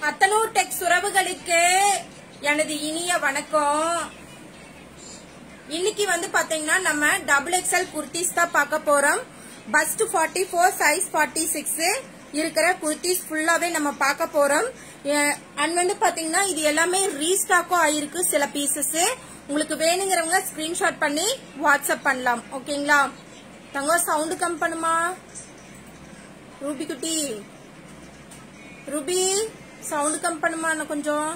அத்தனூர் டெக்ஸ் உறவுகளுக்கு எனது இனிய வணக்கம் இன்னைக்கு வந்து பாத்தீங்கன்னா நம்ம டபுள் எக்ஸ்எல் குர்த்திஸ் தான் பார்க்க போறோம் bust forty four size forty six இருக்கிற குர்த்திஸ் ஃபுல்லாவே நம்ம பார்க்க போறோம் அண்ட் வந்து பாத்தீங்கன்னா இது எல்லாமே ரீஸ்டாக்கும் ஆயிருக்கு சில பீசஸ் உங்களுக்கு வேணுங்கிறவங்க ஸ்கிரீன்ஷாட் பண்ணி வாட்ஸ்அப் பண்ணலாம் ஓகேங்களா தங்கம் சவுண்டு கம் பண்ணுமா ரூபி குட்டி ரூபி சவுண்டு கம் பண்ணுமா இன்னும் கொஞ்சம்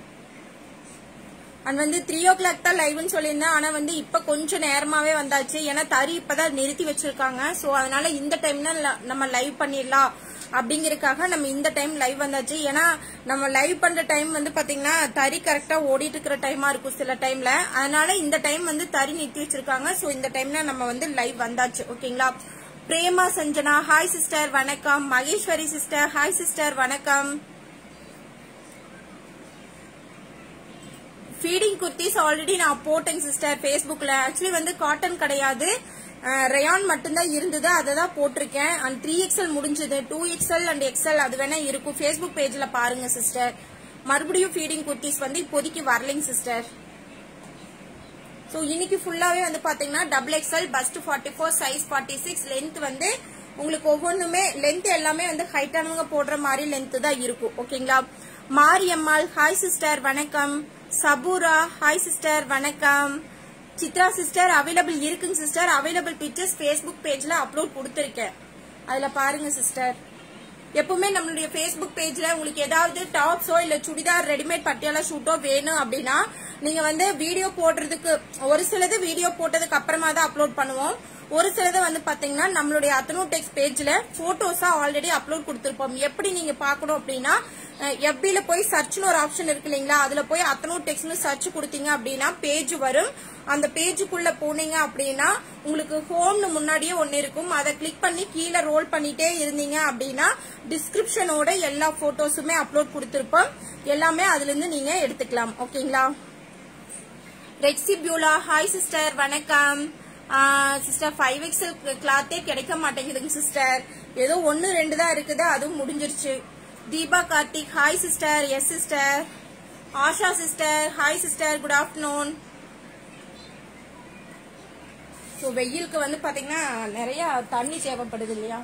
அண்ட் வந்து த்ரீ ஓ கிளாக் தான் லைவ்னு சொல்லியிருந்தேன் ஆனா வந்து இப்ப கொஞ்சம் நேரமாவே வந்தாச்சு ஏன்னா தறி இப்பதான் நிறுத்தி வச்சிருக்காங்க சோ அதனால இந்த டைம்ல நம்ம லைவ் பண்ணிடலாம் அப்படிங்கறதுக்காக நம்ம இந்த டைம் லைவ் வந்தாச்சு ஏன்னா நம்ம லைவ் பண்ற டைம் வந்து பாத்தீங்கன்னா தறி கரெக்டா ஓடிட்டு இருக்கிற டைமா இருக்கும் சில டைம்ல அதனால இந்த டைம் வந்து தறி நிறுத்தி வச்சிருக்காங்க சோ இந்த டைம்ல நம்ம வந்து லைவ் வந்தாச்சு ஓகேங்களா பிரேமா சஞ்சனா ஹாய் சிஸ்டர் வணக்கம் மகேஸ்வரி சிஸ்டர் ஹாய் சிஸ்டர் வணக்கம் ஃபீடிங் குர்த்திஸ் ஆல்ரெடி நான் போட்டேங்க சிஸ்டர் ஃபேஸ்புக்ல ஆக்சுவலி வந்து காட்டன் கிடையாது ரயான் மட்டும்தான் இருந்தது அதை தான் போட்டிருக்கேன் அண்ட் த்ரீ எக்ஸ்எல் முடிஞ்சது டூ எக்ஸ்எல் அண்ட் எக்ஸ்எல் அது வேணா இருக்கும் ஃபேஸ்புக் பேஜ்ல பாருங்க சிஸ்டர் மறுபடியும் ஃபீடிங் குர்த்திஸ் வந்து இப்போதைக்கு வரலைங்க சிஸ்டர் ஸோ இன்னைக்கு ஃபுல்லாவே வந்து பாத்தீங்கன்னா double XL bust forty four size forty six length வந்து உங்களுக்கு ஒவ்வொன்றுமே லென்த் எல்லாமே வந்து ஹைட்டானவங்க போடுற மாதிரி லென்த் தான் இருக்கும் ஓகேங்களா மாரியம்மாள் ஹாய் சிஸ்டர் வணக்கம் சபூரா ஹாய் சிஸ்டர் வணக்கம் சித்ரா சிஸ்டர் அவைலபிள் இருக்குங்க சிஸ்டர் அவைலபிள் பிக்சர்ஸ் ஃபேஸ்புக் பேஜ்ல அப்லோட் கொடுத்துருக்கேன் அதுல பாருங்க சிஸ்டர் எப்பவுமே நம்மளுடைய ஃபேஸ்புக் பேஜ்ல உங்களுக்கு ஏதாவது டாப்ஸோ இல்ல சுடிதார் ரெடிமேட் பட்டியாலா ஷூட்டோ வேணும் அப்படின்னா நீங்க வந்து வீடியோ போடுறதுக்கு ஒரு சிலது வீடியோ போட்டதுக்கு அப்புறமா தான் அப்லோட் பண்ணுவோம் ஒரு சிலது வந்து பாத்தீங்கன்னா நம்மளுடைய அத்தனோ டெக்ஸ் பேஜ்ல போட்டோஸா ஆல்ரெடி அப்லோட் கொடுத்திருப்போம் எப்படி நீங்க பாக்கணும் அப்படின்னா எஃபில போய் சர்ச்னு ஒரு ஆப்ஷன் இருக்கு இல்லைங்களா அதுல போய் அத்தனோ டெக்ஸ்னு சர்ச் கொடுத்தீங்க அப்படின்னா பேஜ் வரும் அந்த பேஜுக்குள்ள போனீங்க அப்படின்னா உங்களுக்கு ஹோம்னு முன்னாடியே ஒன்னு இருக்கும் அதை கிளிக் பண்ணி கீழே ரோல் பண்ணிட்டே இருந்தீங்க அப்படின்னா டிஸ்கிரிப்ஷனோட எல்லா போட்டோஸுமே அப்லோட் கொடுத்திருப்போம் எல்லாமே அதுல இருந்து நீங்க எடுத்துக்கலாம் ஓகேங்களா ரெக்ஸி பியூலா ஹாய் சிஸ்டர் வணக்கம் சிஸ்டர் ஃபைவ் எக்ஸல் கிளாத்தே கிடைக்க மாட்டேங்குதுங்க சிஸ்டர் ஏதோ ஒன்னு ரெண்டு தான் இருக்குது அதுவும் முடிஞ்சிருச்சு Deepa Karthik hi sister yes sister Asha sister hi sister good afternoon so வெயிலுக்கு வந்து பாத்தீங்கன்னா நிறைய தண்ணி தேவைப்படுது இல்லையா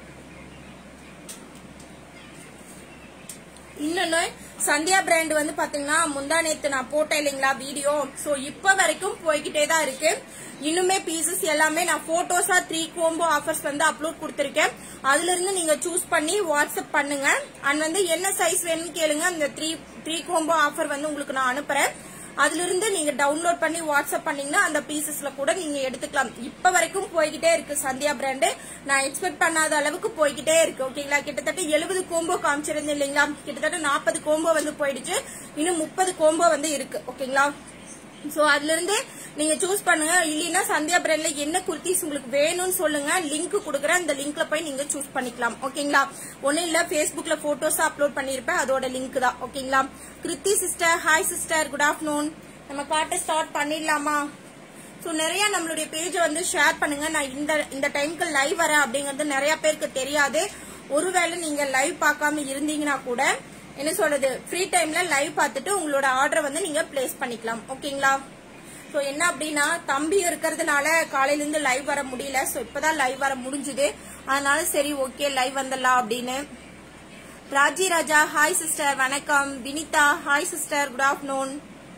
இன்னொன்னு சந்தியா பிராண்ட் வந்து பாத்தீங்கன்னா முந்தா நேத்து நான் போட்டேன் இல்லைங்களா வீடியோ சோ இப்ப வரைக்கும் போய்கிட்டே தான் இருக்கு இன்னுமே பீசஸ் எல்லாமே நான் போட்டோஸா த்ரீ கோம்போ ஆஃபர்ஸ் வந்து அப்லோட் கொடுத்திருக்கேன் அதுல இருந்து நீங்க சூஸ் பண்ணி வாட்ஸ்அப் பண்ணுங்க அண்ட் வந்து என்ன சைஸ் வேணும்னு கேளுங்க அந்த த்ரீ த்ரீ கோம்போ ஆஃபர் வந்து உங்களுக்கு நான் அனுப்புறேன் அதுல இருந்து நீங்க டவுன்லோட் பண்ணி வாட்ஸ்அப் பண்ணீங்கன்னா அந்த பீசஸ்ல கூட நீங்க எடுத்துக்கலாம் இப்ப வரைக்கும் போய்கிட்டே இருக்கு சந்தியா பிராண்டு நான் எக்ஸ்பெக்ட் பண்ணாத அளவுக்கு போய்கிட்டே இருக்கு ஓகேங்களா கிட்டத்தட்ட எழுபது கோம்போ காமிச்சிருந்தேன் இல்லைங்களா கிட்டத்தட்ட நாற்பது கோம்போ வந்து போயிடுச்சு இன்னும் முப்பது கோம்போ வந்து இருக்கு ஓகேங்களா சோ அதுல இருந்து நீங்க சூஸ் பண்ணுங்க இல்லைன்னா சந்தியா பிராண்ட்ல என்ன குர்த்திஸ் உங்களுக்கு வேணும்னு சொல்லுங்க லிங்க் கொடுக்குறேன் அந்த லிங்க்ல போய் நீங்க சூஸ் பண்ணிக்கலாம் ஓகேங்களா ஒன்னும் இல்ல பேஸ்புக்ல போட்டோஸ் அப்லோட் பண்ணிருப்பேன் அதோட லிங்க் தான் ஓகேங்களா Kiruthi sister hi sister good afternoon நம்ம காட்ட ஸ்டார்ட் பண்ணிடலாமா ஸோ நிறைய நம்மளுடைய பேஜை வந்து ஷேர் பண்ணுங்க நான் இந்த இந்த டைமுக்கு லைவ் வரேன் அப்படிங்கிறது நிறைய பேருக்கு தெரியாது ஒருவேளை நீங்க லைவ் பார்க்காம இருந்தீங்கன்னா கூட என்ன சொல்றது ஃப்ரீ டைம்ல லைவ் பார்த்துட்டு உங்களோட ஆர்டரை வந்து நீங்க பிளேஸ் பண்ணிக்கலாம் ஓகேங்களா ஸோ என்ன அப்படின்னா தம்பி இருக்கிறதுனால காலையில இருந்து லைவ் வர முடியல ஸோ இப்பதான் லைவ் வர முடிஞ்சுது அதனால சரி ஓகே லைவ் வந்துடலாம் அப்படின்னு ராஜி ராஜா ஹாய் சிஸ்டர் வணக்கம் Vinitha hi sister good afternoon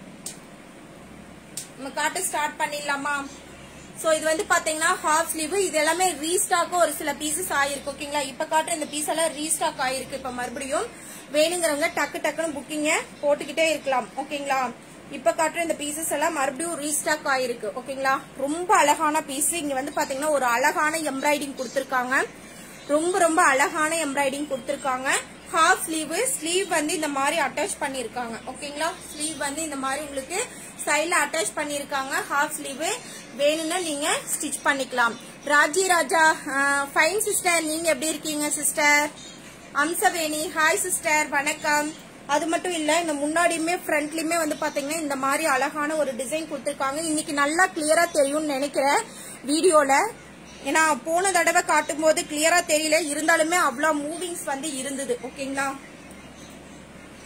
நம்ம காட்ட ஸ்டார்ட் பண்ணிடலாமா சோ இது வந்து பாத்தீங்கன்னா ஹாஃப் ஸ்லீவ் இது எல்லாமே ரீஸ்டாக்கும் ஒரு சில பீசஸ் ஆயிருக்கு ஓகேங்களா இப்ப காட்டுற இந்த பீஸ் எல்லாம் ரீஸ்டாக் ஆயிருக்கு இப்ப மறுபடியும் வேணுங்கிறவங்க டக்கு டக்குன்னு புக்கிங்க போட்டுக்கிட்டே இருக்கலாம் ஓகேங்களா இப்ப காட்டுற இந்த பீசஸ் எல்லாம் மறுபடியும் ரீஸ்டாக் ஆயிருக்கு ஓகேங்களா ரொம்ப அழகான பீஸ் இங்க வந்து பாத்தீங்கன்னா ஒரு அழகான எம்ப்ராய்டிங் கொடுத்திருக்காங்க ரொம்ப ரொம்ப அழகான எம்ப்ராய்டிங் கொடுத்திருக்காங்க ஹாஃப் ஸ்லீவ் ஸ்லீவ் வந்து இந்த மாதிரி அட்டாச் பண்ணிருக்காங்க ஓகேங்களா ஸ்லீவ் வந்து இந்த மாதிரி உங்களுக்கு சைட்ல அட்டாச் பண்ணிருக்காங்க ஹாஃப் ஸ்லீவ் வேணும்னா நீங்க ஸ்டிச் பண்ணிக்கலாம் ராஜி ராஜா ஃபைன் சிஸ்டர் நீங்க எப்படி இருக்கீங்க சிஸ்டர் அம்சவேணி ஹாய் சிஸ்டர் வணக்கம் அது மட்டும் இல்ல இந்த முன்னாடியுமே ஃப்ரண்ட்லயுமே வந்து பாத்தீங்கன்னா இந்த மாதிரி அழகான ஒரு டிசைன் கொடுத்திருக்காங்க இன்னைக்கு நல்லா கிளியரா தெரியும்னு நினைக்கிறேன் வீடியோல ஏன்னா போன தடவை காட்டும் போது கிளியரா தெரியல இருந்தாலுமே அவ்வளவு மூவிங்ஸ் வந்து இருந்தது ஓகேங்களா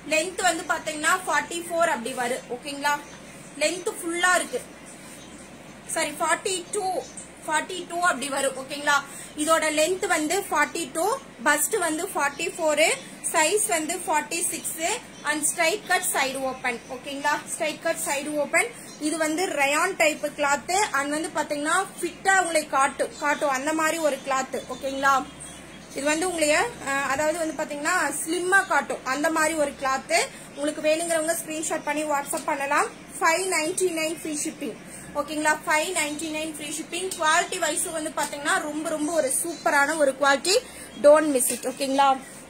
லென்த் வந்து பாத்தீங்கன்னா ஃபார்ட்டி ஃபோர் அப்படி வரும் ஓகேங்களா லென்த் ஃபுல்லா இருக்கு sorry forty two forty two அப்படி வரும் ஓகேங்களா இதோட லென்த் வந்து ஃபார்ட்டி டூ பஸ்ட் வந்து ஃபார்ட்டி ஃபோரு சைஸ் வந்து forty six and straight cut side open ஓகேங்களா ஸ்ட்ரைட் கட் சைடு ஓப்பன் இது வந்து ரயான் டைப் கிளாத் அண்ட் வந்து பாத்தீங்கன்னா ஃபிட்டா உங்களை காட்டும் காட்டும் அந்த மாதிரி ஒரு கிளாத் ஓகேங்களா இது வந்து உங்களைய அஹ், அதாவது வந்து பாத்தீங்கன்னா ஸ்லிம்மா காட்டும் அந்த மாதிரி ஒரு கிளாத் உங்களுக்கு வேணுங்கிறவங்க ஸ்கிரீன்ஷாட் பண்ணி வாட்ஸ்அப் பண்ணலாம் five ninety nine free shipping ஓகேங்களா five ninety nine free shipping quality wise வந்து பாத்தீங்கன்னா ரொம்ப ரொம்ப ஒரு சூப்பரான ஒரு குவாலிட்டி டோன்ட் மிஸ் இட் ஓகேங்களா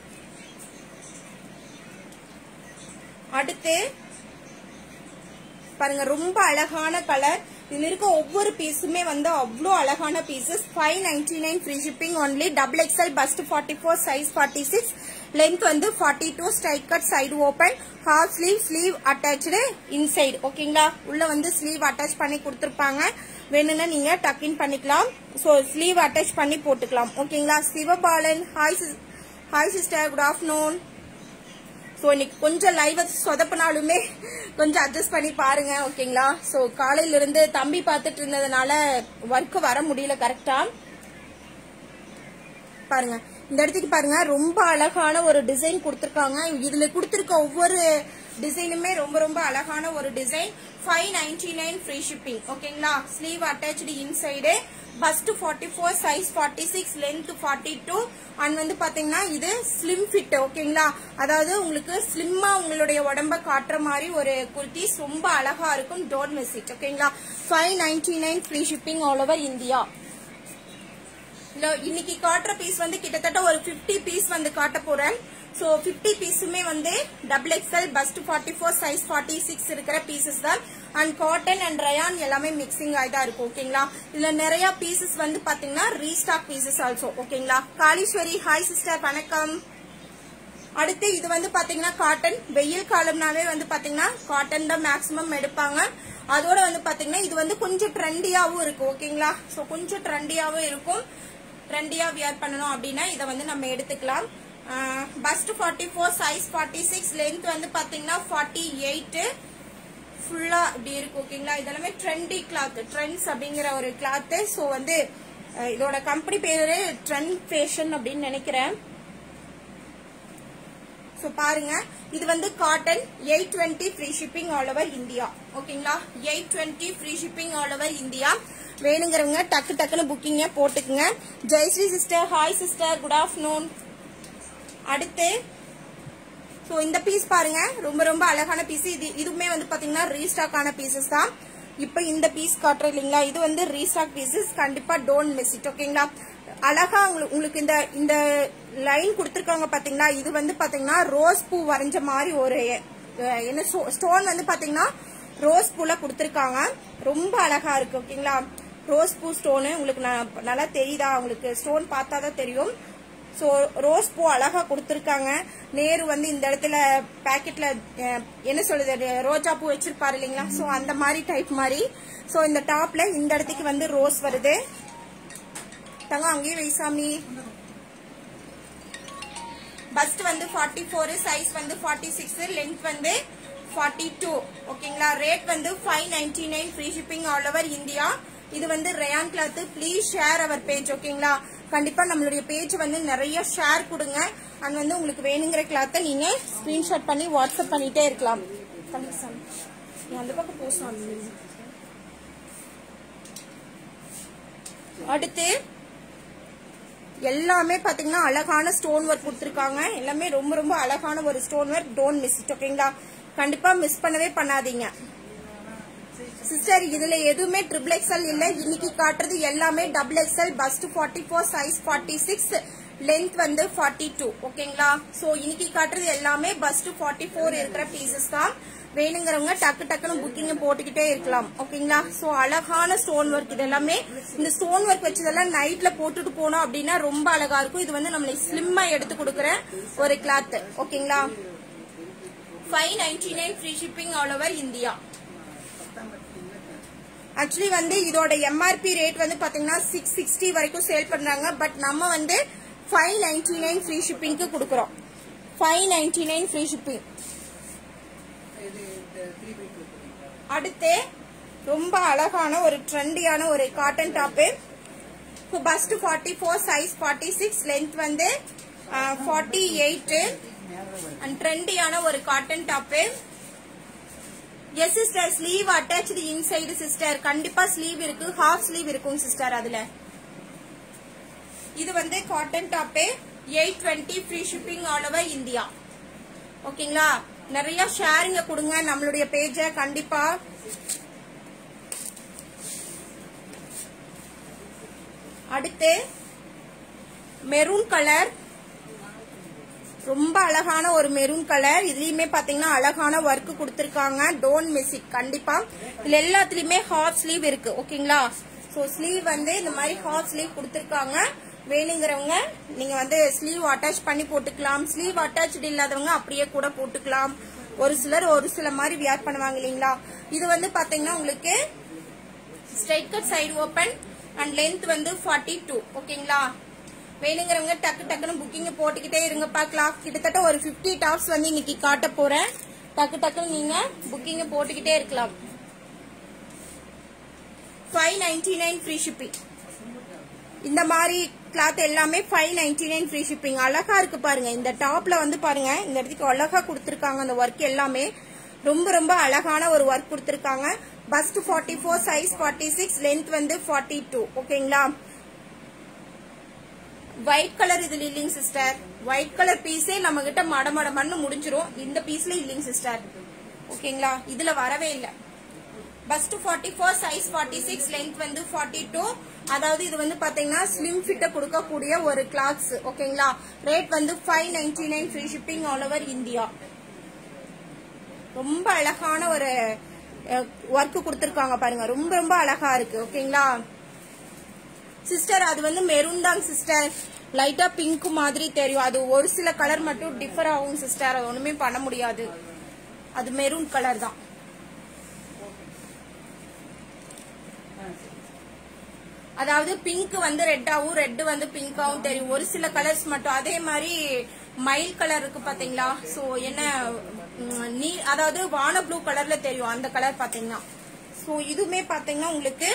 அடுத்து பாருங்க ரொம்ப அழகான கலர் இதுல இருக்க ஒவ்வொரு பீஸுமே வந்து அவ்வளோ அழகான pieces five ninety nine free shipping only double XL bust forty four size forty six length வந்து forty two straight cut side open half sleeve sleeve attach inside ஓகேங்களா உள்ள வந்து ஸ்லீவ் அட்டாச் பண்ணி கொடுத்துருப்பாங்க வேணும்னா நீங்க டக்கின் பண்ணிக்கலாம் ஸோ ஸ்லீவ் அட்டாச் பண்ணி போட்டுக்கலாம் ஓகேங்களா Sivabalan hi hi sister good afternoon so இன்னைக்கு கொஞ்சம் லைவ் சொதப்பினாலுமே கொஞ்சம் அட்ஜஸ்ட் பண்ணி பாருங்க ஓகேங்களா ஸோ காலையில இருந்து தம்பி பார்த்துட்டு இருந்ததுனால ஒர்க் வர முடியல கரெக்டா பாருங்க இந்த இடத்துக்கு பாருங்க ரொம்ப அழகான ஒரு டிசைன் கொடுத்துருக்காங்க இதுல கொடுத்துருக்க ஒவ்வொரு டிசைனுமே ரொம்ப ரொம்ப அழகான ஒரு design five ninety nine free shipping ஓகேங்களா sleeve attach inside bust forty four size forty six length forty two and வந்து பாத்தீங்கன்னா இது ஸ்லிம் ஃபிட் ஓகேங்களா அதாவது உங்களுக்கு ஸ்லிம்மா உங்களுடைய உடம்ப காட்டுற மாதிரி ஒரு குர்த்திஸ் ரொம்ப அழகா இருக்கும் டோன்ட் மிஸ் இட் ஓகேங்களா five ninety nine free shipping all over India இல்ல இன்னைக்கு காட்டுற பீஸ் வந்து கிட்டத்தட்ட ஒரு 50 பீஸ் வந்து காட்ட போறேன் சோ 50 பீஸுமே வந்து double XL bust forty four size forty six இருக்கிற பீசஸ் தான் அண்ட் காட்டன் அண்ட் ரயான் எல்லாமே மிக்சிங் ஆகி தான் இருக்கும் ஓகேங்களா இதுல நிறைய பீசஸ் வந்து பாத்தீங்கன்னா ரீஸ்டாக் பீசஸ் ஆல்சோ ஓகேங்களா காளீஸ்வரி ஹாய் சிஸ்டர் வணக்கம் அடுத்து இது வந்து பாத்தீங்கன்னா காட்டன் வெயில் காலம்னாவே வந்து பாத்தீங்கன்னா காட்டன் தான் மேக்ஸிமம் எடுப்பாங்க அதோட வந்து பாத்தீங்கன்னா இது வந்து கொஞ்சம் ட்ரெண்டியாவும் இருக்கு ஓகேங்களா சோ கொஞ்சம் ட்ரெண்டியாவும் இருக்கும் ட்ரெண்டியா வியர் பண்ணணும் அப்படின்னா இதை வந்து நம்ம எடுத்துக்கலாம் bust forty four size forty six length வந்து பாத்தீங்கன்னா ஃபார்ட்டி எயிட் ஃபுல்லா இப்படி இருக்கு ஓகேங்களா இதெல்லாமே ட்ரெண்டி கிளாத் ட்ரெண்ட்ஸ் அப்படிங்கிற ஒரு கிளாத் ஸோ வந்து அஹ், இதோட கம்பெனி பேரு ட்ரெண்ட் ஃபேஷன் அப்படின்னு நினைக்கிறேன் ஸோ பாருங்க இது வந்து cotton eight twenty free shipping all over India ஓகேங்களா eight twenty free shipping all over India வேணுங்கிறவங்க டக்கு டக்குன்னு புக்கிங்க போட்டுக்குங்க Jayashree sister hi sister good afternoon அடுத்து ஸோ இந்த பீஸ் பாருங்க ரொம்ப ரொம்ப அழகான பீஸ் இது இதுவுமே வந்து பாத்தீங்கன்னா ரீஸ்டாக் ஆன பீசஸ் தான் இப்போ இந்த பீஸ் காட்டுறோம் இல்லைங்களா இது வந்து ரீஸ்டாக் பீசஸ் கண்டிப்பா டோன்ட் மிஸ் இட் ஓகேங்களா அழகா உங்களுக்கு உங்களுக்கு இந்த இந்த லைன் கொடுத்துருக்காங்க பாத்தீங்களா இது வந்து பாத்தீங்கன்னா ரோஸ் பூ வரைஞ்ச மாதிரி ஒரு அஹ், என்ன ஸ்டோன் வந்து பாத்தீங்கன்னா ரோஸ் பூல கொடுத்துருக்காங்க ரொம்ப அழகா இருக்கு ஓகேங்களா ரோஸ் பூ ஸ்டோனு உங்களுக்கு ந- நல்லா தெரியுதா உங்களுக்கு ஸ்டோன் பார்த்தா தான் தெரியும் ஸோ ரோஸ் பூ அழகா கொடுத்துருக்காங்க நேரு வந்து இந்த இடத்துல பாக்கெட்ல என்ன சொல்லுது ரோஜா பூ வச்சிருப்பாரு இல்லைங்களா ஸோ அந்த மாதிரி டைப் மாதிரி ஸோ இந்த டாப்ல இந்த இடத்துக்கு வந்து ரோஸ் வருது தங்க அங்கேயே வைசாமி பஸ்ட் வந்து ஃபார்ட்டி ஃபோர் சைஸ் வந்து ஃபார்ட்டி சிக்ஸ் லென்த் வந்து ஃபார்ட்டி டூ ஓகேங்களா ரேட் வந்து five ninety nine free shipping all over India இது வந்து rayon cloth please share our page ஓகேங்களா கண்டிப்பா நம்மளுடைய பேஜ் வந்து நிறைய ஷேர் கொடுங்க அண்ட் வந்து உங்களுக்கு வேணுங்கிற கிளாத்தை நீங்க ஸ்கிரீன்ஷாட் பண்ணி வாட்ஸ்அப் பண்ணிட்டே இருக்கலாம் தம்பி சாமி, நீ அந்த பக்கம் போசாமி அடுத்து எல்லாமே பாத்தீங்கன்னா அழகான ஸ்டோன் ஒர்க் கொடுத்துருக்காங்க எல்லாமே ரொம்ப ரொம்ப அழகான ஒரு stone work don't miss it ஓகேங்களா கண்டிப்பா மிஸ் பண்ணவே பண்ணாதீங்க சிஸ்டர் இதுல எதுவுமே ட்ரிபிள் எக்ஸ்எல் இல்ல இன்னைக்கு காட்டுறது எல்லாமே double XL bust forty four size forty six length வந்து ஃபார்ட்டி டூ ஓகேங்களா சோ இன்னைக்கு காட்டுறது எல்லாமே பஸ்ட் ஃபார்ட்டி ஃபோர் இருக்கிற பீசஸ் தான் வேணுங்கிறவங்க டக்கு டக்குன்னு புக்கிங் போட்டுக்கிட்டே இருக்கலாம் ஓகேங்களா சோ அழகான ஸ்டோன் ஒர்க் இது எல்லாமே இந்த ஸ்டோன் ஒர்க் வச்சதெல்லாம் நைட்ல போட்டுட்டு போனோம் அப்படின்னா ரொம்ப அழகா இருக்கும் இது வந்து நம்மளுக்கு ஸ்லிம்மா எடுத்து கொடுக்குற ஒரு கிளாத் ஓகேங்களா five ninety nine free shipping all over India actually வந்து இதோட எம்ஆர்பி ரேட் வந்து பாத்தீங்கன்னா சிக்ஸ் சிக்ஸ்டி வரைக்கும் சேல் பண்றாங்க பட் நம்ம வந்து ஃபைவ் நைன்டி நைன் ஃப்ரீ ஷிப்பிங்க்கு கொடுக்குறோம் five ninety nine free shipping அடுத்து ரொம்ப அழகான ஒரு ட்ரெண்டியான ஒரு cotton top bust forty four size forty six length வந்து ஃபார்ட்டி எயிட் அண்ட் ட்ரெண்டியான ஒரு cotton top yes sister sleeve attach inside sister கண்டிப்பா ஸ்லீவ் இருக்கு ஹாஃப் ஸ்லீவ் இருக்கும் சிஸ்டர் அதுல இது வந்து cotton top eight twenty free shipping all over India ஓகேங்களா நிறைய ஷேரிங்க கொடுங்க நம்மளுடைய பேஜ கண்டிப்பா அடுத்து மெரூன் கலர் ரொம்ப அழகான ஒரு மெரூன் கலர் இதுலயுமே பாத்தீங்கன்னா அழகான ஒர்க் கொடுத்திருக்காங்க டோன்ட் மிஸ் இட் கண்டிப்பா இதுல எல்லாத்துலயுமே ஹாஃப் ஸ்லீவ் இருக்கு ஓகேங்களா சோ ஸ்லீவ் வந்து இந்த மாதிரி ஹாஃப் ஸ்லீவ் கொடுத்திருக்காங்க வேணுங்கிறவங்க நீங்க வந்து ஸ்லீவ் அட்டாச் பண்ணி போட்டுக்கலாம் ஸ்லீவ் அட்டாச்சு இல்லாதவங்க அப்படியே கூட போட்டுக்கலாம் ஒரு சிலர் ஒரு சில மாதிரி வியர் பண்ணுவாங்க இல்லைங்களா இது வந்து பாத்தீங்கன்னா உங்களுக்கு straight cut side open and length வந்து ஃபார்ட்டி டூ ஓகேங்களா வேணுங்கிறவங்க டக்கு டக்குன்னு புக்கிங் போட்டுக்கிட்டே இருங்க பார்க்கலாம் கிட்டத்தட்ட ஒரு 50 டாப்ஸ் வந்து இன்னைக்கு காட்ட போறேன் டக்கு டக்குன்னு நீங்க புக்கிங் போட்டுக்கிட்டே இருக்கலாம் five ninety nine free shipping இந்த மாதிரி கிளாத் எல்லாமே five ninety nine free shipping அழகா இருக்கு பாருங்க இந்த டாப்ல வந்து பாருங்க இந்த இடத்துக்கு அழகா கொடுத்துருக்காங்க அந்த ஒர்க் எல்லாமே ரொம்ப ரொம்ப அழகான ஒரு ஒர்க் கொடுத்துருக்காங்க bust forty four size forty six length வந்து ஃபார்ட்டி டூ ஓகேங்களா ஒயிட் கலர் இதுல இல்லைங்க சிஸ்டர் ஒயிட் கலர் பீஸே நம்ம கிட்ட மட மட மண்ணு முடிஞ்சிரும் இந்த பீஸ்ல இல்லைங்க சிஸ்டர் ஓகேங்களா இதுல வரவே இல்ல bust forty four size forty six length வந்து ஃபார்ட்டி டூ அதாவது இது வந்து பாத்தீங்கன்னா ஸ்லிம் ஃபிட்ட கொடுக்கக்கூடிய ஒரு கிளாத்ஸ் ஓகேங்களா ரேட் வந்து five ninety nine free shipping all over India ரொம்ப அழகான ஒரு ஒர்க் கொடுத்திருக்காங்க பாருங்க ரொம்ப ரொம்ப அழகா இருக்கு ஓகேங்களா சிஸ்டர் அது வந்து மெரூன் தாங்க சிஸ்டர் லைட்டா பிங்க் மாதிரி தெரியும் அது ஒரு சில கலர் மட்டும் டிஃபர் ஆகும் சிஸ்டர் அது ஒண்ணுமே பண்ண முடியாது அது மெரூன் கலர் தான் அதாவது பிங்க் வந்து ரெட்டாவும் ரெட் வந்து பிங்காவும் தெரியும் ஒரு சில கலர்ஸ் மட்டும் அதே மாதிரி மயில் கலர் இருக்கு பாத்தீங்களா சோ என்ன ம், நீ அதாவது வான ப்ளூ கலர்ல தெரியும் அந்த கலர் பாத்தீங்கன்னா சோ இதுவுமே பாத்தீங்கன்னா உங்களுக்கு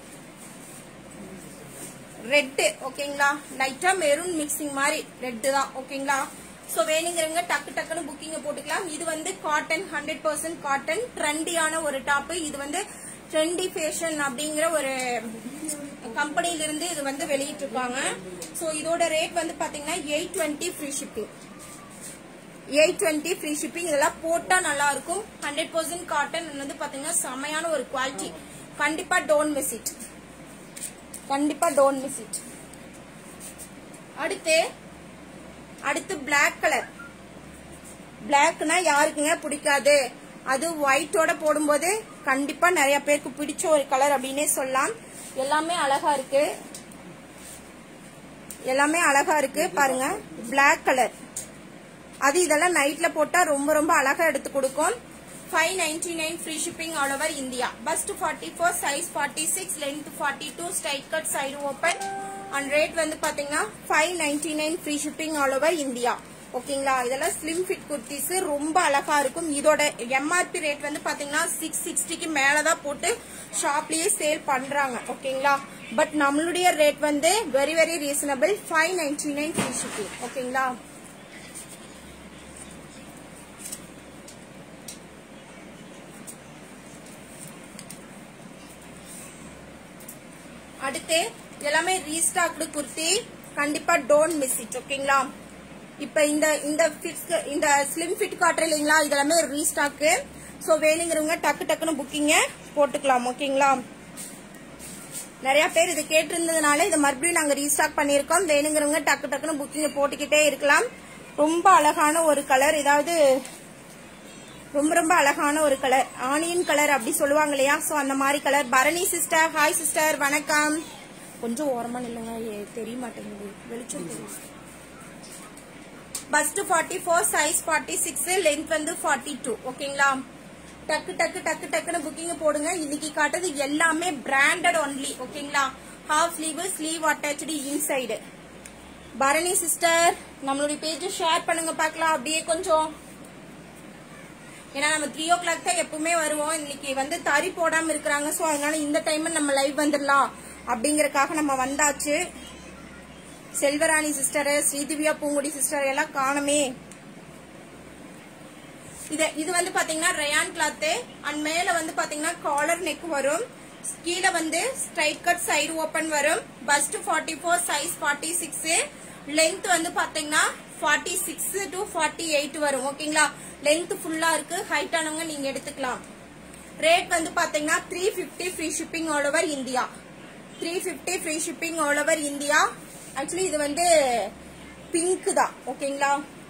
ரெட்டு ஓகேங்களா லைட்டா மெரூன் மிக்சிங் மாதிரி ரெட்டு தான் ஓகேங்களா சோ வேணுங்கிறவங்க டக்கு டக்குன்னு புக்கிங் போட்டுக்கலாம் இது வந்து காட்டன் ஹண்ட்ரட் பர்சன்ட் காட்டன் ட்ரெண்டியான ஒரு டாப் இது வந்து ட்ரெண்டி ஃபேஷன் அப்படிங்கிற ஒரு கம்பெனில இருந்து இது வந்து வெளியிட்டு இருக்காங்க சோ இதோட ரேட் வந்து பாத்தீங்கன்னா eight twenty free shipping eight twenty free shipping இதெல்லாம் போட்டா நல்லா இருக்கும் ஹண்ட்ரட் பர்சன்ட் காட்டன் வந்து பாத்தீங்கன்னா செமையான ஒரு குவாலிட்டி கண்டிப்பா டோன்ட் மிஸ் இட் கண்டிப்பா டோன்ட் மிஸ் இட் அடுத்து அடுத்து பிளாக் கலர் பிளாக்னா யாருக்குங்க பிடிக்காது அது ஒயிட்டோட போடும்போது கண்டிப்பா நிறைய பேருக்கு பிடிச்ச ஒரு கலர் அப்படின்னே சொல்லலாம் எல்லாமே அழகா இருக்கு எல்லாமே அழகா இருக்கு பாருங்க பிளாக் கலர் அது இதெல்லாம் நைட்ல போட்டா ரொம்ப ரொம்ப அழகா எடுத்து கொடுக்கும் five ninety nine free shipping all over India bust forty four size forty six length forty two straight cut side open and rate வந்து பாத்தீங்கன்னா five ninety nine free shipping all over India ஓகேங்களா இதெல்லாம் slim fit kurtis ரொம்ப அழகா இருக்கும் இதோட MRP rate வந்து பாத்தீங்கன்னா சிக்ஸ் சிக்ஸ்டிக்கு மேலதான் போட்டு ஷாப்லயே சேல் பண்றாங்க ஓகேங்களா பட் நம்மளுடைய ரேட் வந்து very very reasonable five ninety nine free shipping ஓகேங்களா அடுத்து எல்லாமே ரீஸ்டாக்டு குர்த்தி கண்டிப்பா டோன்ட் மிஸ் இட் ஓகேங்களா இப்ப இந்த இந்த ஃபிட்ஸ் இந்த ஸ்லிம் ஃபிட் காட்டுற இல்லைங்களா இதெல்லாமே ரீஸ்டாக்கு ஸோ வேணுங்கிறவங்க டக்கு டக்குன்னு புக்கிங்க போட்டுக்கலாம் ஓகேங்களா நிறைய பேர் இது கேட்டிருந்ததுனால இதை மறுபடியும் நாங்க ரீஸ்டாக் பண்ணியிருக்கோம் வேணுங்கிறவங்க டக்கு டக்குன்னு புக்கிங் போட்டுக்கிட்டே இருக்கலாம் ரொம்ப அழகான ஒரு கலர் இதாவது ரொம்ப ரொம்ப அழகான ஒரு கலர் ஆனியன் கலர் அப்படி சொல்லுவாங்க இல்லையா சோ அந்த மாதிரி colour Bharani sister hi sister வணக்கம் கொஞ்சம் ஓரமா நில்லுங்க ஏ- தெரிய மாட்டேங்குது வெளிச்சம் தெரியும் bust forty four size forty six length வந்து ஃபார்ட்டி டூ ஓகேங்களா டக்கு டக்கு டக்கு டக்குன்னு புக்கிங் போடுங்க இன்னைக்கு காட்டுறது எல்லாமே பிராண்டட் ஒன்லி ஓகேங்களா half sleeve sleeve attach inside Bharani sister நம்மளுடைய பேஜ் ஷேர் பண்ணுங்க பார்க்கலாம் அப்படியே கொஞ்சம் ஏன்னா நம்ம த்ரீ ஓ கிளாக் தான் எப்பவுமே வருவோம் இன்னைக்கு வந்து தறி போடாம இருக்கிறாங்க ஸோ அதனால இந்த டைம் நம்ம லைவ் வந்துடலாம் அப்படிங்கறக்காக நம்ம வந்தாச்சு செல்வராணி சிஸ்டர் ஸ்ரீதிவ்யா பூங்குடி சிஸ்டர் எல்லாம் காணுமே இது இது வந்து பாத்தீங்கன்னா ரயான் கிளாத் அண்ட் மேல வந்து பாத்தீங்கன்னா காலர் நெக் வரும் கீழே வந்து ஸ்ட்ரைட் கட் சைடு ஓபன் வரும் bust forty four size forty six length வந்து பாத்தீங்கன்னா forty six to forty eight வரும் ஓகேங்களா லென்த் ஃபுல்லா இருக்கு ஹைட் ஆனவங்க நீங்க எடுத்துக்கலாம் ரேட் வந்து பாத்தீங்கன்னா three fifty free shipping all over India three fifty free shipping all over India actually இது வந்து பிங்க் தான் ஓகேங்களா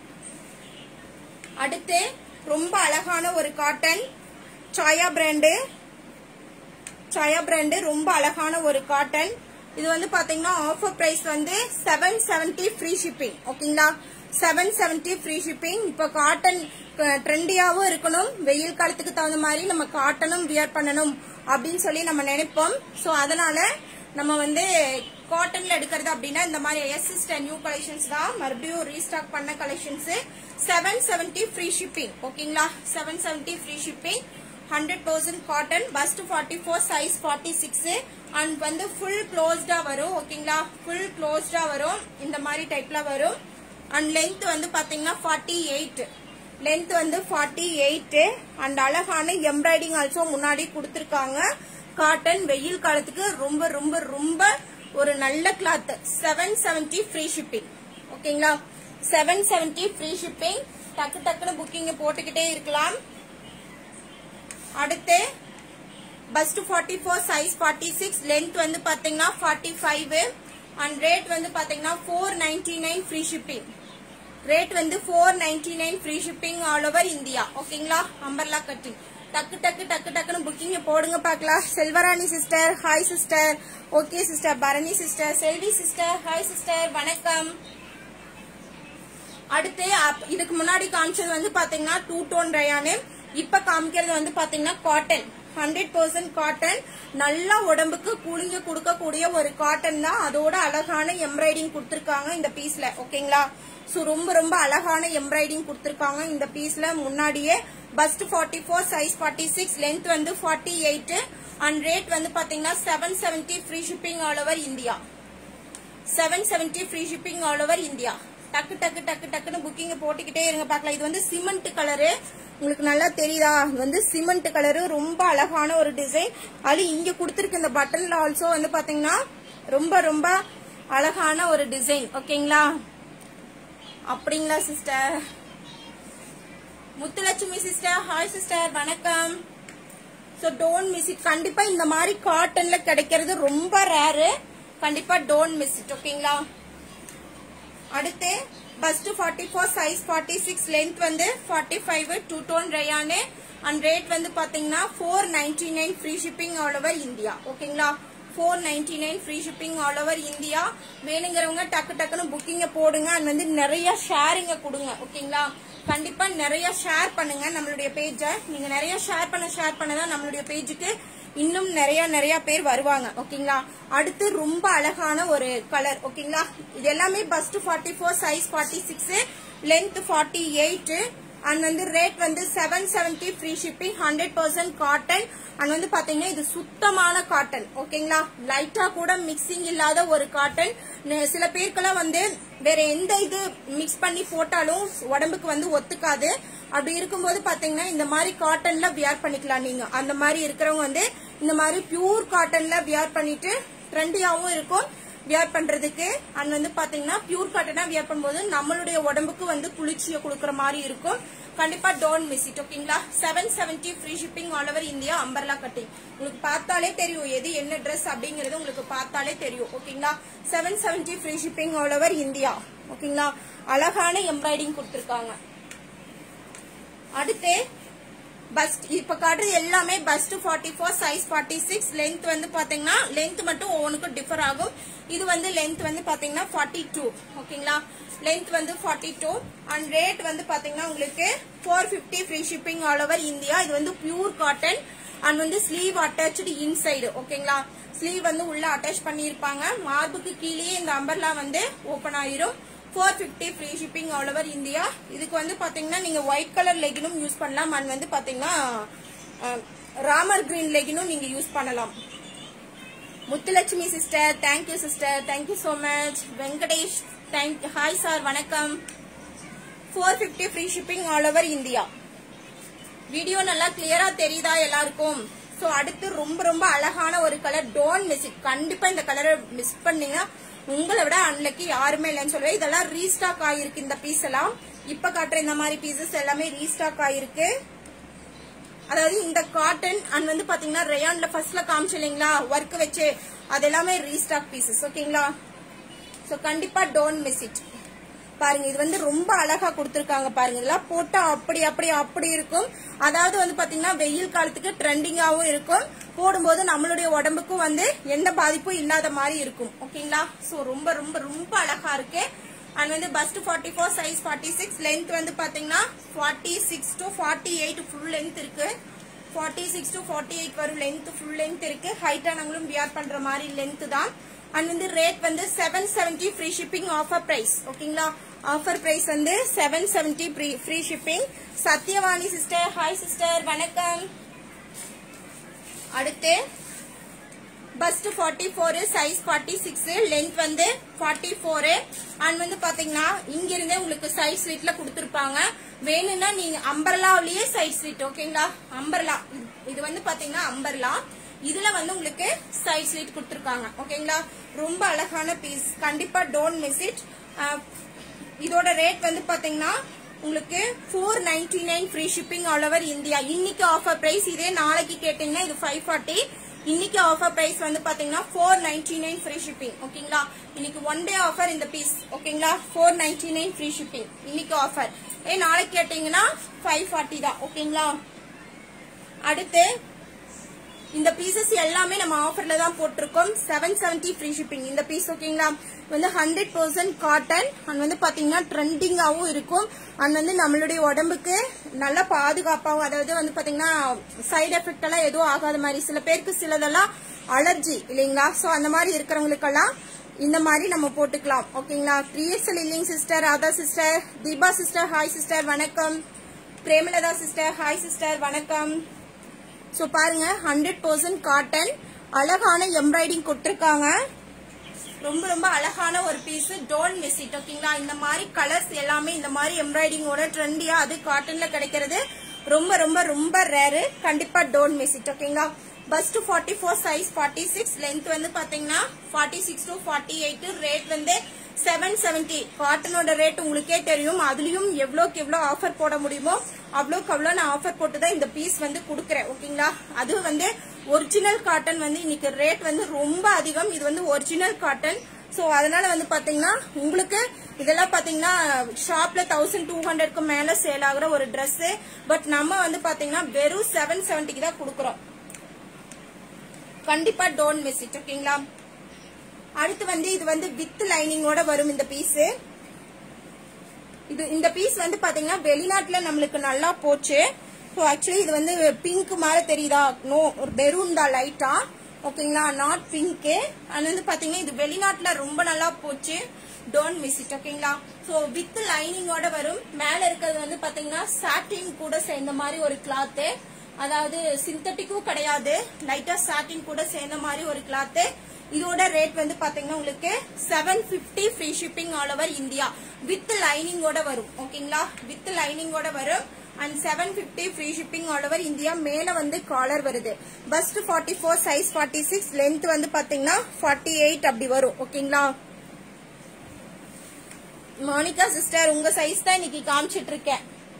அடுத்து ரொம்ப அழகான ஒரு காட்டன் சாயா பிராண்டு சாயா பிராண்டு ரொம்ப அழகான ஒரு காட்டன் இது வந்து பாத்தீங்கன்னா ஆஃபர் பிரைஸ் வந்து செவன் செவன்டி ஃப்ரீ ஷிப்பிங் ஓகேங்களா செவன் செவன்டி ஃப்ரீ ஷிப்பிங் இப்போ காட்டன் ட்ரெண்டியாவும் இருக்கணும் வெயில் காலத்துக்கு தகுந்த மாதிரி நம்ம காட்டனும் வியர் பண்ணணும் அப்படின்னு சொல்லி நம்ம நினைப்போம் ஸோ அதனால நம்ம வந்து காட்டன்ல எடுக்கிறது அப்படின்னா இந்த மாதிரி எஸ் சிஸ்டர் நியூ கலெக்ஷன்ஸ் தான் மறுபடியும் ரீஸ்டாக் பண்ண collections seven seventy free shipping ஓகேங்களா seven seventy free shipping hundred percent cotton bust forty four size forty six and வந்து ஃபுல் க்ளோஸ்டா வரும் ஓகேங்களா ஃபுல் க்ளோஸ்டா வரும் இந்த மாதிரி டைப்ல வரும் அண்ட் லென்த் வந்து பாத்தீங்கன்னா ஃபார்ட்டி எயிட் லென்த் வந்து ஃபார்ட்டி எயிட் அண்ட் அழகான எம்ப்ராய்டிங் ஆல்சோ முன்னாடி கொடுத்துருக்காங்க காட்டன் வெயில் காலத்துக்கு ரொம்ப ரொம்ப ரொம்ப ஒரு நல்ல cloth seven seventy free shipping ஓகேங்களா செவன் செவன்டி ஃப்ரீ ஷிப்பிங் டக்கு டக்குன்னு புக்கிங் போட்டுக்கிட்டே இருக்கலாம் அடுத்து bust forty four size forty six length வந்து பாத்தீங்கன்னா ஃபார்ட்டி ஃபைவ் அண்ட் ரேட் வந்து பாத்தீங்கன்னா four ninety nine free shipping rate வந்து four ninety nine free shipping all over India ஓகேங்களா அம்பர்லா கட்டிங் டக்கு டக்கு டக்கு டக்குன்னு புக்கிங் போடுங்க பார்க்கலாம் Selvarani sister hi sister okay sister Bharani sister Selvi sister hi sister வணக்கம் அடுத்து அப்- இதுக்கு முன்னாடி காமிச்சது வந்து பாத்தீங்கன்னா டூ டோன் ரயானு இப்ப காமிக்கிறது வந்து பாத்தீங்கன்னா காட்டன் ஹண்ட்ரட் பர்சன்ட் காட்டன் நல்லா உடம்புக்கு குளிங்க கொடுக்கக்கூடிய ஒரு காட்டன் தான் அதோட அழகான எம்ப்ராய்டிங் கொடுத்திருக்காங்க இந்த பீஸ்ல ஓகேங்களா சோ ரொம்ப ரொம்ப அழகான எம்ப்ராய்டிங் கொடுத்திருக்காங்க இந்த பீஸ்ல முன்னாடியே bust forty four size forty six length வந்து ஃபார்ட்டி எயிட் அண்ட் ரேட் வந்து பாத்தீங்கன்னா seven seventy free shipping all over India seven seventy free shipping all over India டக்கு டக்கு டக்கு டக்குன்னு புக்கிங் போட்டுக்கிட்டே இருங்க பார்க்கலாம் இது வந்து சிமெண்ட் கலரு உங்களுக்கு நல்லா தெரியுதா இது வந்து சிமெண்ட் கலரு ரொம்ப அழகான ஒரு டிசைன் அது இங்க கொடுத்துருக்க இந்த பட்டன்ல ஆல்சோ வந்து பாத்தீங்கன்னா ரொம்ப ரொம்ப அழகான ஒரு டிசைன் ஓகேங்களா அப்படிங்களா sister Muthulakshmi sister hi sister வணக்கம் ஸோ டோன்ட் மிஸ் இட் கண்டிப்பா இந்த மாதிரி காட்டன்ல கிடைக்கிறது ரொம்ப ரேரு கண்டிப்பா டோன்ட் மிஸ் இட் ஓகேங்களா அடுத்து bust forty four size forty six length வந்து forty five two tone rayon and rate வந்து பாத்தீங்கன்னா four ninety nine free shipping all over India ஓகேங்களா four ninety nine free shipping all over India வேணுங்கிறவங்க டக்கு டக்குன்னு புக்கிங்க போடுங்க அண்ட் வந்து நிறைய ஷேரிங்க கொடுங்க ஓகேங்களா கண்டிப்பா நிறைய ஷேர் பண்ணுங்க நம்மளுடைய பேஜை நீங்க நிறைய ஷேர் பண்ண ஷேர் பண்ணதான் நம்மளுடைய பேஜுக்கு இன்னும் நிறைய நிறைய பேர் வருவாங்க ஓகேங்களா அடுத்து ரொம்ப அழகான ஒரு கலர் ஓகேங்களா இது எல்லாமே bust forty four size forty six length forty eight and வந்து ரேட் வந்து seven seventy free shipping hundred percent cotton and வந்து பாத்தீங்கன்னா இது சுத்தமான காட்டன் ஓகேங்களா லைட்டா கூட மிக்சிங் இல்லாத ஒரு காட்டன் சில பேருக்கெல்லாம் வந்து வேற எந்த இது மிக்ஸ் பண்ணி போட்டாலும் உடம்புக்கு வந்து ஒத்துக்காது அப்படி இருக்கும்போது பாத்தீங்கன்னா இந்த மாதிரி காட்டன்ல வியர் பண்ணிக்கலாம் நீங்க அந்த மாதிரி இருக்கிறவங்க வந்து இந்த மாதிரி பியூர் காட்டன்ல வியர் பண்ணிட்டு ட்ரெண்டியாவும் இருக்கும் வியர் பண்றதுக்கு அண்ட் வந்து பாத்தீங்கன்னா பியூர் காட்டனா வியர் பண்ணும்போது நம்மளுடைய உடம்புக்கு வந்து குளிர்ச்சியை கொடுக்கற மாதிரி இருக்கும் கண்டிப்பா டோன்ட் மிஸ் இட் ஓகேங்களா seven seventy free shipping all over India umbrella cutting உங்களுக்கு பார்த்தாலே தெரியும் எது என்ன ட்ரெஸ் அப்படிங்கறது உங்களுக்கு பார்த்தாலே தெரியும் ஓகேங்களா seven seventy free shipping all over India ஓகேங்களா அழகான எம்ப்ராய்டிங் கொடுத்திருக்காங்க அடுத்து பஸ்ட் இப்ப காட்டுறது எல்லாமே bust forty four size forty six length வந்து பாத்தீங்கன்னா லென்த் மட்டும் ஒவ்வொன்றுக்கும் டிஃபர் ஆகும் இது வந்து லென்த் வந்து பாத்தீங்கன்னா ஃபார்ட்டி டூ ஓகேங்களா லென்த் வந்து ஃபார்ட்டி டூ அண்ட் ரேட் வந்து பாத்தீங்கன்னா உங்களுக்கு four fifty free shipping all over India இது வந்து பியூர் காட்டன் அண்ட் வந்து ஸ்லீவ் அட்டாச்சு இன்சைடு ஓகேங்களா ஸ்லீவ் வந்து உள்ள அட்டாச் பண்ணியிருப்பாங்க மார்புக்கு கீழேயே இந்த அம்பர்லா வந்து ஓபன் ஆயிரும் four fifty free shipping all over India இதுக்கு வந்து பாத்தீங்கன்னா நீங்க ஒயிட் கலர் லெகினும் யூஸ் பண்ணலாம் அண்ட் வந்து பாத்தீங்கன்னா அஹ், ராமர் கிரீன் லெகினும் நீங்க யூஸ் பண்ணலாம் Muthulakshmi sister thank you sister thank you so much Venkatesh thank hi sir வணக்கம் four fifty free shipping all over India video நல்லா கிளியரா தெரியுதா எல்லாருக்கும் சோ அடுத்து ரொம்ப ரொம்ப அழகான ஒரு கலர் டோன்ட் மிஸ் இட் கண்டிப்பா இந்த கலரை மிஸ் பண்ணீங்க உங்களை விட அன்னைக்கு யாருமே இல்லைன்னு சொல்லுவேன் இதெல்லாம் ரீஸ்டாக் ஆயிருக்கு இந்த பீஸ் எல்லாம் இப்ப காட்டுற இந்த மாதிரி பீசஸ் எல்லாமே ரீஸ்டாக் ஆயிருக்கு அதாவது இந்த காட்டன் அண்ட் வந்து பாத்தீங்கன்னா ரேயான்ல ஃபர்ஸ்ட்ல காமிச்சு இல்லைங்களா ஒர்க் வச்சு அது எல்லாமே ரீஸ்டாக் பீசஸ் ஓகேங்களா சோ கண்டிப்பா டோன்ட் மிஸ் இட் பாருங்க இது வந்து ரொம்ப அழகா கொடுத்திருக்காங்க பாருங்க இதெல்லாம் போட்டா அப்படி அப்படி அப்படி இருக்கும் அதாவது வந்து பாத்தீங்கன்னா வெயில் காலத்துக்கு ட்ரெண்டிங்காவும் இருக்கும் போடும்போது நம்மளுடைய உடம்புக்கும் வந்து எந்த பாதிப்பும் இல்லாத மாதிரி இருக்கும் ஓகேங்களா சோ ரொம்ப ரொம்ப ரொம்ப அழகா இருக்கு அண்ட் வந்து bust forty four size forty six length வந்து பாத்தீங்கன்னா forty six to forty eight full length இருக்கு forty six to forty eight வரும் லென்த் ஃபுல் லென்த் இருக்கு ஹைட்டானவங்களும் வியர் பண்ற மாதிரி லென்த் தான் அண்ட் வந்து ரேட் வந்து seven seventy free shipping offer price ஓகேங்களா ஆஃபர் பிரைஸ் வந்து seven seventy free shipping Sathyavani sister hi sister வணக்கம் அடுத்து bust forty four size forty six length வந்து ஃபார்ட்டி ஃபோர் அண்ட் வந்து பாத்தீங்கன்னா இங்க இருந்தே உங்களுக்கு சைட் ஸ்லீட்ல கொடுத்துருப்பாங்க வேணும்னா நீங்க அம்பர்லாவிலேயே சைட் ஸ்லீட் ஓகேங்களா அம்பர்லா இது வந்து பாத்தீங்கன்னா அம்பர்லா இதுல வந்து உங்களுக்கு சைட் ஸ்லீட் கொடுத்துருக்காங்க ஓகேங்களா ரொம்ப அழகான பீஸ் கண்டிப்பா டோன்ட் மிஸ் இட் இதோட ரேட் வந்து பாத்தீங்கன்னா உங்களுக்கு four ninety nine free shipping all over India இன்னைக்கு ஆஃபர் பிரைஸ் இதே நாளைக்கு கேட்டீங்கன்னா இது ஃபைவ் ஃபார்ட்டி இன்னைக்கு ஆஃபர் பிரைஸ் வந்து பாத்தீங்கன்னா four ninety nine free shipping ஓகேங்களா இன்னைக்கு ஒன் டே ஆஃபர் இந்த பீஸ் ஓகேங்களா four ninety nine free shipping இன்னைக்கு ஆஃபர் ஏ நாளைக்கு கேட்டீங்கன்னா ஃபைவ் ஃபார்ட்டி தான் ஓகேங்களா அடுத்து இந்த பீசஸ் எல்லாமே நம்ம ஆஃபர்ல தான் போட்டிருக்கோம் செவன் செவன்டி ஃப்ரீ ஷிப்பிங் இந்த பீஸ் ஓகேங்களா வந்து ஹண்ட்ரட் பர்சன்ட் காட்டன் அண்ட் வந்து பாத்தீங்கன்னா ட்ரெண்டிங்காவும் இருக்கும் அண்ட் வந்து நம்மளுடைய உடம்புக்கு நல்ல பாதுகாப்பாகவும் அதாவது வந்து பாத்தீங்கன்னா சைடு எஃபெக்ட் எல்லாம் எதுவும் ஆகாத மாதிரி சில பேருக்கு சிலதெல்லாம் அலர்ஜி இல்லைங்களா சோ அந்த மாதிரி இருக்கிறவங்களுக்கெல்லாம் இந்த மாதிரி நம்ம போட்டுக்கலாம் ஓகேங்களா த்ரீ எக்ஸல் இல்லைங்க sister Radha sister Deepa sister hi sister வணக்கம் பிரேமலதா சிஸ்டர் ஹாய் சிஸ்டர் வணக்கம் ஸோ பாருங்க ஹண்ட்ரட் பர்சன்ட் காட்டன் அழகான எம்ப்ராய்டிங் கொடுத்துருக்காங்க ரொம்ப ரொம்ப அழகான ஒரு பீஸ் டோன்ட் மிஸ் இட் ஓகேங்களா இந்த மாதிரி கலர்ஸ் எல்லாமே இந்த மாதிரி எம்ப்ராய்டிங்கோட ட்ரெண்டியா அது காட்டன்ல கிடைக்கிறது ரொம்ப ரொம்ப ரொம்ப ரேரு கண்டிப்பா டோன்ட் மிஸ் இட் ஓகேங்களா bust forty four size forty six length வந்து பாத்தீங்கன்னா forty six to forty eight rate வந்து செவன் செவன்டி காட்டனோட ரேட் உங்களுக்கே தெரியும் அதுலயும் எவ்வளோக்கு எவ்வளோ ஆஃபர் போட முடியுமோ அவ்வளோக்கு அவ்வளோ நான் ஆஃபர் போட்டு தான் இந்த பீஸ் வந்து கொடுக்குறேன் ஓகேங்களா அது வந்து ஒரிஜினல் காட்டன் வந்து இன்னைக்கு ரேட் வந்து ரொம்ப அதிகம் இது வந்து ஒரிஜினல் காட்டன் ஸோ அதனால வந்து பாத்தீங்கன்னா உங்களுக்கு இதெல்லாம் பாத்தீங்கன்னா ஷாப்ல தௌசண்ட் டூ ஹண்ட்ரட்க்கு மேல சேல் ஆகுற ஒரு Dress பட் நம்ம வந்து பாத்தீங்கன்னா வெறும் செவன் செவன்ட்டிக்கு தான் கொடுக்குறோம் கண்டிப்பா டோன்ட் மிஸ் இட் ஓகேங்களா அடுத்து வந்து இது வந்து வித் லைனிங்கோட வரும் இந்த பீஸ் இது இந்த பீஸ் வந்து பாத்தீங்கன்னா வெளிநாட்டுல நம்மளுக்கு நல்லா போச்சு ஸோ ஆக்சுவலி இது வந்து பிங்க் மாதிரி தெரியுதா நோ மெரூன் தான் லைட்டா ஓகேங்களா நாட் பிங்க் அது வந்து பாத்தீங்கன்னா இது வெளிநாட்டுல ரொம்ப நல்லா போச்சு டோன்ட் மிஸ் இட் ஓகேங்களா ஸோ வித் லைனிங்கோட வரும் மேல இருக்கிறது வந்து பாத்தீங்கன்னா சாட்டின் கூட சேர்ந்த மாதிரி ஒரு கிளாத்து அதாவது சிந்தட்டிக்கும் கிடையாது லைட்டா சாட்டின் கூட சேர்ந்த மாதிரி ஒரு கிளாத்து இதோட ரேட் வந்து பாத்தீங்கன்னா உங்களுக்கு seven fifty free shipping all over India with லைனிங்கோட வரும் ஓகேங்களா வித் லைனிங்கோட வரும் and seven fifty free shipping all over India மேல வந்து காலர் வருது bust forty four size forty six length வந்து பாத்தீங்கன்னா ஃபார்ட்டி எயிட் அப்படி வரும் ஓகேங்களா மோனிகா சிஸ்டர் உங்க சைஸ் தான் இன்னைக்கு காமிச்சிட்டு இருக்கேன்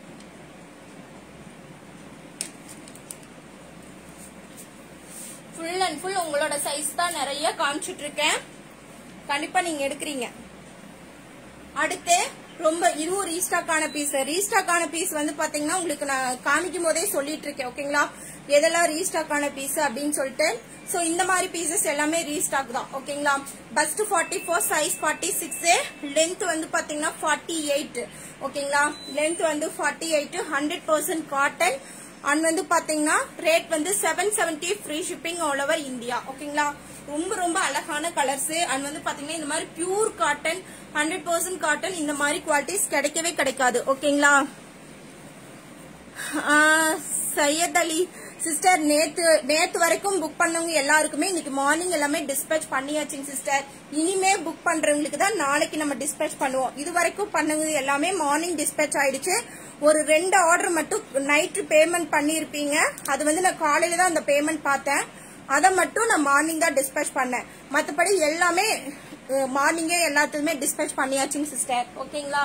ஃபுல் அண்ட் ஃபுல் உங்களோட சைஸ் தான் நிறைய காமிச்சிட்டு இருக்கேன் கண்டிப்பா நீங்க எடுக்கிறீங்க அடுத்து ரொம்ப இதுவும் ரீஸ்டாக் ஆன பீஸ் ரீஸ்டாக் ஆன பீஸ் வந்து பாத்தீங்கன்னா உங்களுக்கு நான் காமிக்கும் போதே சொல்லிட்டு இருக்கேன் ஓகேங்களா எதெல்லாம் ரீஸ்டாக் ஆன பீஸ் அப்படின்னு சொல்லிட்டு சோ இந்த மாதிரி பீசஸ் எல்லாமே ரீஸ்டாக் தான் ஓகேங்களா bust forty four size forty six length வந்து பாத்தீங்கன்னா ஃபார்ட்டி எயிட் ஓகேங்களா லென்த் வந்து forty eight hundred percent cotton and வந்து பாத்தீங்கன்னா ரேட் வந்து seven seventy free shipping all over India ஓகேங்களா ரொம்ப ரொம்ப அழகான கலர்ஸ் அண்ட் வந்து பாத்தீங்கன்னா இந்த மாதிரி pure cotton hundred percent cotton இந்த மாதிரி குவாலிட்டிஸ் கிடைக்கவே கிடைக்காது ஓகேங்களா சையத் அலி சிஸ்டர் நேத்து நேத்து வரைக்கும் புக் பண்ணவங்க எல்லாருக்குமே இன்னைக்கு மார்னிங் எல்லாமே டிஸ்பேச் பண்ணியாச்சுங்க சிஸ்டர் இனிமே புக் பண்றவங்களுக்கு தான் நாளைக்கு நம்ம டிஸ்பேச் பண்ணுவோம் இது வரைக்கும் பண்ணவங்க எல்லாமே மார்னிங் டிஸ்பேச் ஆயிடுச்சு ஒரு ரெண்டு ஆர்டர் மட்டும் நைட்டு பேமெண்ட் பண்ணிருப்பீங்க அது வந்து நான் காலையில தான் அந்த பேமெண்ட் பார்த்தேன் அதை மட்டும் நான் மார்னிங் தான் டிஸ்பேச் பண்ணேன் மற்றபடி எல்லாமே மார்னிங்கே எல்லாத்துக்குமே டிஸ்பேச் பண்ணியாச்சுங்க சிஸ்டர் ஓகேங்களா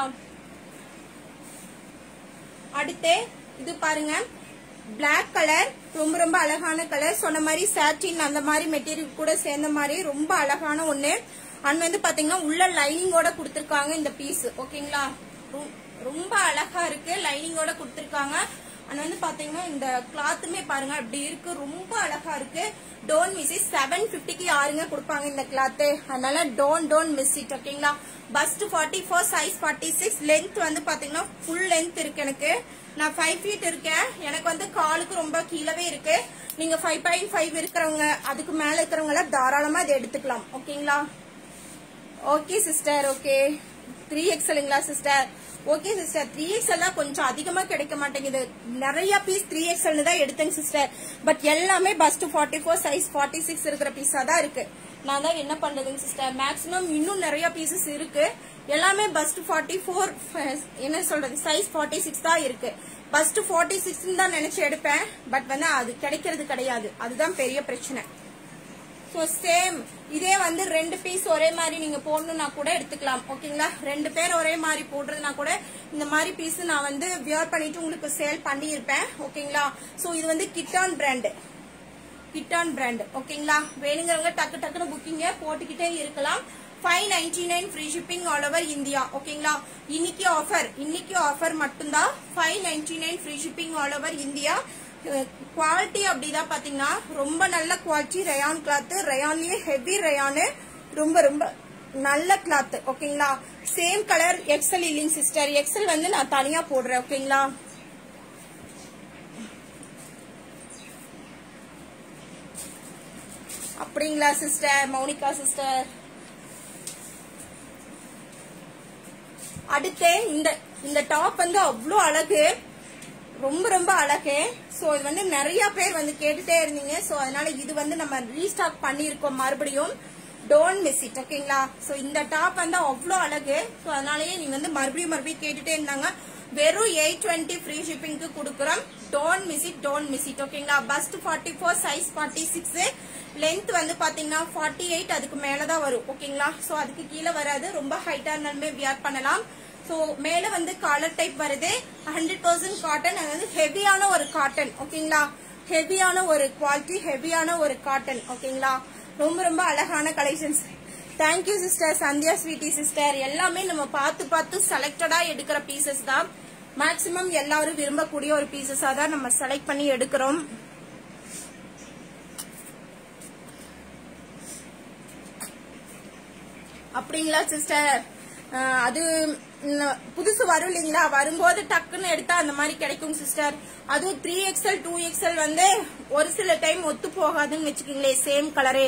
அடுத்து இது பாருங்க Black கலர் ரொம்ப ரொம்ப அழகான கலர் சொன்ன மாதிரி சாட்டின் அந்த மாதிரி மெட்டீரியல் கூட சேர்ந்த மாதிரி ரொம்ப அழகான ஒண்ணு அண்ட் வந்து பாத்தீங்கன்னா உள்ள லைனிங்கோட கொடுத்திருக்காங்க இந்த பீஸ் ஓகேங்களா ரொ- ரொம்ப அழகா இருக்கு லைனிங்கோட கொடுத்திருக்காங்க அண்ட் வந்து பாத்தீங்கன்னா இந்த கிளாத்துமே பாருங்க அப்படி இருக்கு ரொம்ப அழகா இருக்கு டோன்ட் மிஸ் இட் செவன் பிப்டிக்கு யாருங்க கொடுப்பாங்க இந்த கிளாத்து அதனால டோன்ட் டோன்ட் மிஸ் இட் ஓகேங்களா bust forty four size forty six length வந்து பாத்தீங்கன்னா ஃபுல் லென்த் இருக்கு எனக்கு நான் ஃபைவ் ஃபீட் இருக்கேன் எனக்கு வந்து காலுக்கு ரொம்ப கீழவே இருக்கு நீங்க ஃபைவ் பாயிண்ட் ஃபைவ் இருக்கிறவங்க அதுக்கு மேல இருக்கிறவங்க எல்லாம் தாராளமா இதை எடுத்துக்கலாம் ஓகேங்களா ஓகே சிஸ்டர் ஓகே த்ரீ எக்ஸலுங்களா sister okay sister three XL தான் கொஞ்சம் அதிகமா கிடைக்க மாட்டேங்குது நிறைய பீஸ் த்ரீ எக்ஸ்எல் தான் எடுத்தேங்க சிஸ்டர் பட் எல்லாமே bust forty four size forty six இருக்கிற பீஸா தான் இருக்கு நான் தான் என்ன பண்றதுங்க சிஸ்டர் மேக்ஸிமம் இன்னும் நிறைய பீசஸ் இருக்கு எல்லாமே பஸ்ட் ஃபார்ட்டி ஃபோர் என்ன சொல்றது சைஸ் ஃபார்ட்டி சிக்ஸ் தான் இருக்கு பஸ்ட் ஃபார்ட்டி சிக்ஸ் தான் நினைச்சு எடுப்பேன் பட் வந்து அது கிடைக்கிறது கிடையாது அதுதான் பெரிய பிரச்சனை ஸோ சேம் இதே வந்து ரெண்டு பீஸ் ஒரே மாதிரி நீங்க போடணும்னா கூட எடுத்துக்கலாம் ஓகேங்களா ரெண்டு பேர் ஒரே மாதிரி போடுறதுனா கூட இந்த மாதிரி பீஸ் நான் வந்து வியர் பண்ணிட்டு உங்களுக்கு சேல் பண்ணியிருப்பேன் ஓகேங்களா ஸோ இது வந்து கிட்டான் பிராண்டு கிட்டான் பிராண்ட் ஓகேங்களா வேணுங்கிறவங்க டக்கு டக்குன்னு புக்கிங்க போட்டுக்கிட்டே இருக்கலாம் five ninety nine free shipping all over India ஓகேங்களா இன்னைக்கு ஆஃபர் இன்னைக்கு ஆஃபர் மட்டும்தான் five ninety nine free shipping all over India quality அப்படிதான் பாத்தீங்கன்னா ரொம்ப நல்ல குவாலிட்டி ரயான் கிளாத் ரயான்லயே ஹெவி ரயானு ரொம்ப ரொம்ப நல்ல கிளாத் ஓகேங்களா சேம் கலர் எக்ஸல் இல்லைங்க சிஸ்டர் எக்ஸல் வந்து நான் தனியா போடுறேன் ஓகேங்களா அப்படிங்களா சிஸ்டர் மௌனிகா சிஸ்டர் அடுத்து இந்த இந்த டாப் வந்து அவ்வளோ அழகு ரொம்ப ரொம்ப அழகு ஸோ இது வந்து நிறைய பேர் வந்து கேட்டுட்டே இருந்தீங்க ஸோ அதனால இது வந்து நம்ம ரீஸ்டாக் பண்ணியிருக்கோம் மறுபடியும் டோன்ட் மிஸ் இட் ஓகேங்களா ஸோ இந்த டாப் வந்து அவ்வளோ அழகு ஸோ அதனாலயே நீங்க வந்து மறுபடியும் மறுபடியும் கேட்டுட்டே இருந்தாங்க வெறும் எயிட் டுவெண்ட்டி ஃப்ரீ ஷிப்பிங்க்கு கொடுக்குறோம் don't miss it don't miss it ஓகேங்களா bust forty four size forty six length வந்து பாத்தீங்கன்னா ஃபார்ட்டி எயிட் அதுக்கு மேலதான் வரும் ஓகேங்களா ஸோ அதுக்கு கீழே வராது ரொம்ப ஹைட்டா இருந்தாலுமே வியர் பண்ணலாம் ஸோ மேல வந்து காலர் டைப் வருது ஹண்ட்ரட் பர்சன்ட் காட்டன் அதாவது ஹெவியான ஒரு காட்டன் ஓகேங்களா ஹெவியான ஒரு குவாலிட்டி ஹெவியான ஒரு காட்டன் ஓகேங்களா ரொம்ப ரொம்ப அழகான collections thank you sister Sandhya Sweety sister எல்லாமே நம்ம பார்த்து பார்த்து செலக்டடா எடுக்கிற பீசஸ் தான் மேக்சிமம் எல்லாரும் விரும்பக்கூடிய ஒரு பீசஸா தான் நம்ம செலக்ட் பண்ணி எடுக்கிறோம் அப்படிங்களா சிஸ்டர் அது ம், புதுசு வரும் இல்லைங்களா வரும்போது டக்குன்னு எடுத்தா அந்த மாதிரி கிடைக்கும் சிஸ்டர் அதுவும் த்ரீ எக்ஸ்எல் டூ எக்ஸ்எல் வந்து ஒரு சில டைம் ஒத்து போகாதுன்னு வச்சுக்கோங்களேன் சேம் கலரே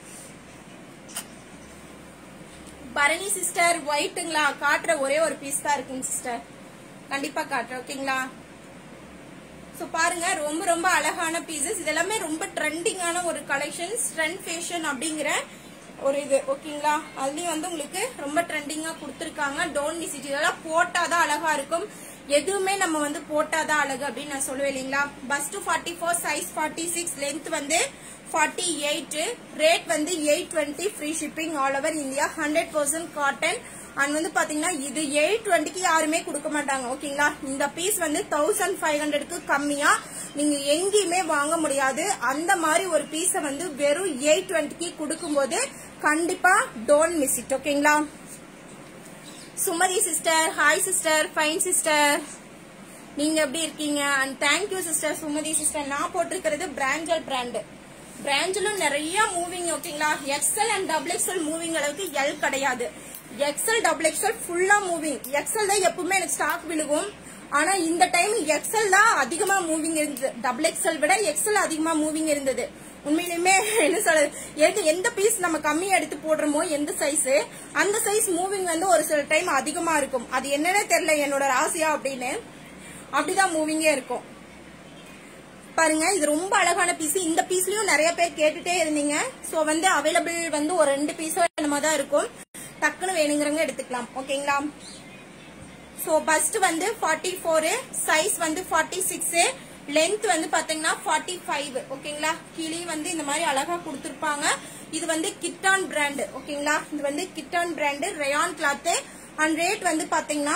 பரணி சிஸ்டர் ஒயிட்டுங்களா காட்டுற ஒரே ஒரு பீஸ் தான் இருக்குங்க சிஸ்டர் கண்டிப்பா காட்டுறேன் ஓகேங்களா ஸோ பாருங்க ரொம்ப ரொம்ப அழகான பீசஸ் இதெல்லாமே ரொம்ப ட்ரெண்டிங்கான ஒரு கலெக்ஷன்ஸ் ட்ரெண்ட் ஃபேஷன் அப்படிங்கிற ஒரு இது ஓகேங்களா அதுலயும் வந்து உங்களுக்கு ரொம்ப ட்ரெண்டிங்கா கொடுத்துருக்காங்க டோன் மிஸ் இட் இதெல்லாம் போட்டாதான் அழகா இருக்கும் எதுவுமே நம்ம வந்து போட்டாதான் அழகு அப்படின்னு நான் சொல்லுவேன் இல்லைங்களா bust forty four size forty six length வந்து ஃபார்ட்டி எயிட் ரேட் வந்து eight twenty free shipping all over India hundred percent cotton and வந்து பாத்தீங்கன்னா இது எயிட் டுவெண்ட்டிக்கு யாருமே கொடுக்க மாட்டாங்க ஓகேங்களா இந்த பீஸ் வந்து தௌசண்ட் ஃபைவ் ஹண்ட்ரட்க்கு கம்மியா நீங்க எங்கேயுமே வாங்க முடியாது அந்த மாதிரி ஒரு பீஸை வந்து வெறும் எயிட் டுவெண்ட்டிக்கு கொடுக்கும்போது கண்டிப்பா டோன்ட் மிஸ் இட் ஓகேங்களா Sumathi sister hi sister fine sister நீங்க எப்படி இருக்கீங்க and thank you sister Sumathi sister நான் போட்டிருக்கிறது பிராஞ்சல் பிராண்டு பிராஞ்சிலும் நிறைய மூவிங் ஓகேங்களா XL and double XL moving அளவுக்கு எல் கிடையாது எக்ஸல் டபுள் எக்ஸல் ஃபுல்லா மூவிங் எக்ஸல் தான் எப்பவுமே எனக்கு ஸ்டாக் விழுகும் ஆனா இந்த டைம் எக்ஸல் தான் அதிகமா மூவிங் இருந்தது டபுள் எக்ஸல் விட எக்ஸல் அதிகமா மூவிங் இருந்தது உண்மையிலுமே என்ன சொல்றது எது எந்த பீஸ் நம்ம கம்மியா எடுத்து போடுறோமோ எந்த சைஸ் அந்த சைஸ் மூவிங் வந்து ஒரு சில டைம் அதிகமா இருக்கும் அது என்னன்னே தெரியல என்னோட ராசியா அப்படின்னு அப்படிதான் மூவிங்கே இருக்கும் பாருங்க இது ரொம்ப அழகான பீஸ் இந்த பீஸ்லயும் நிறைய பேர் கேட்டுட்டே இருந்தீங்க சோ வந்து அவைலபிள் வந்து ஒரு ரெண்டு பீஸோ என்னமோ தான் இருக்கும் டக்குன்னு வேணுங்கிறவங்க எடுத்துக்கலாம் ஓகேங்களா சோ பஸ்ட் வந்து ஃபார்ட்டி ஃபோரு சைஸ் வந்து ஃபார்ட்டி சிக்ஸ் லென்த் வந்து பாத்தீங்கன்னா ஃபார்ட்டி ஃபைவ் ஓகேங்களா கீழே வந்து இந்த மாதிரி அழகா கொடுத்துருப்பாங்க இது வந்து கிட்டான் பிராண்ட் ஓகேங்களா இது வந்து கிட்டான் brand rayon cloth and rate வந்து பாத்தீங்கன்னா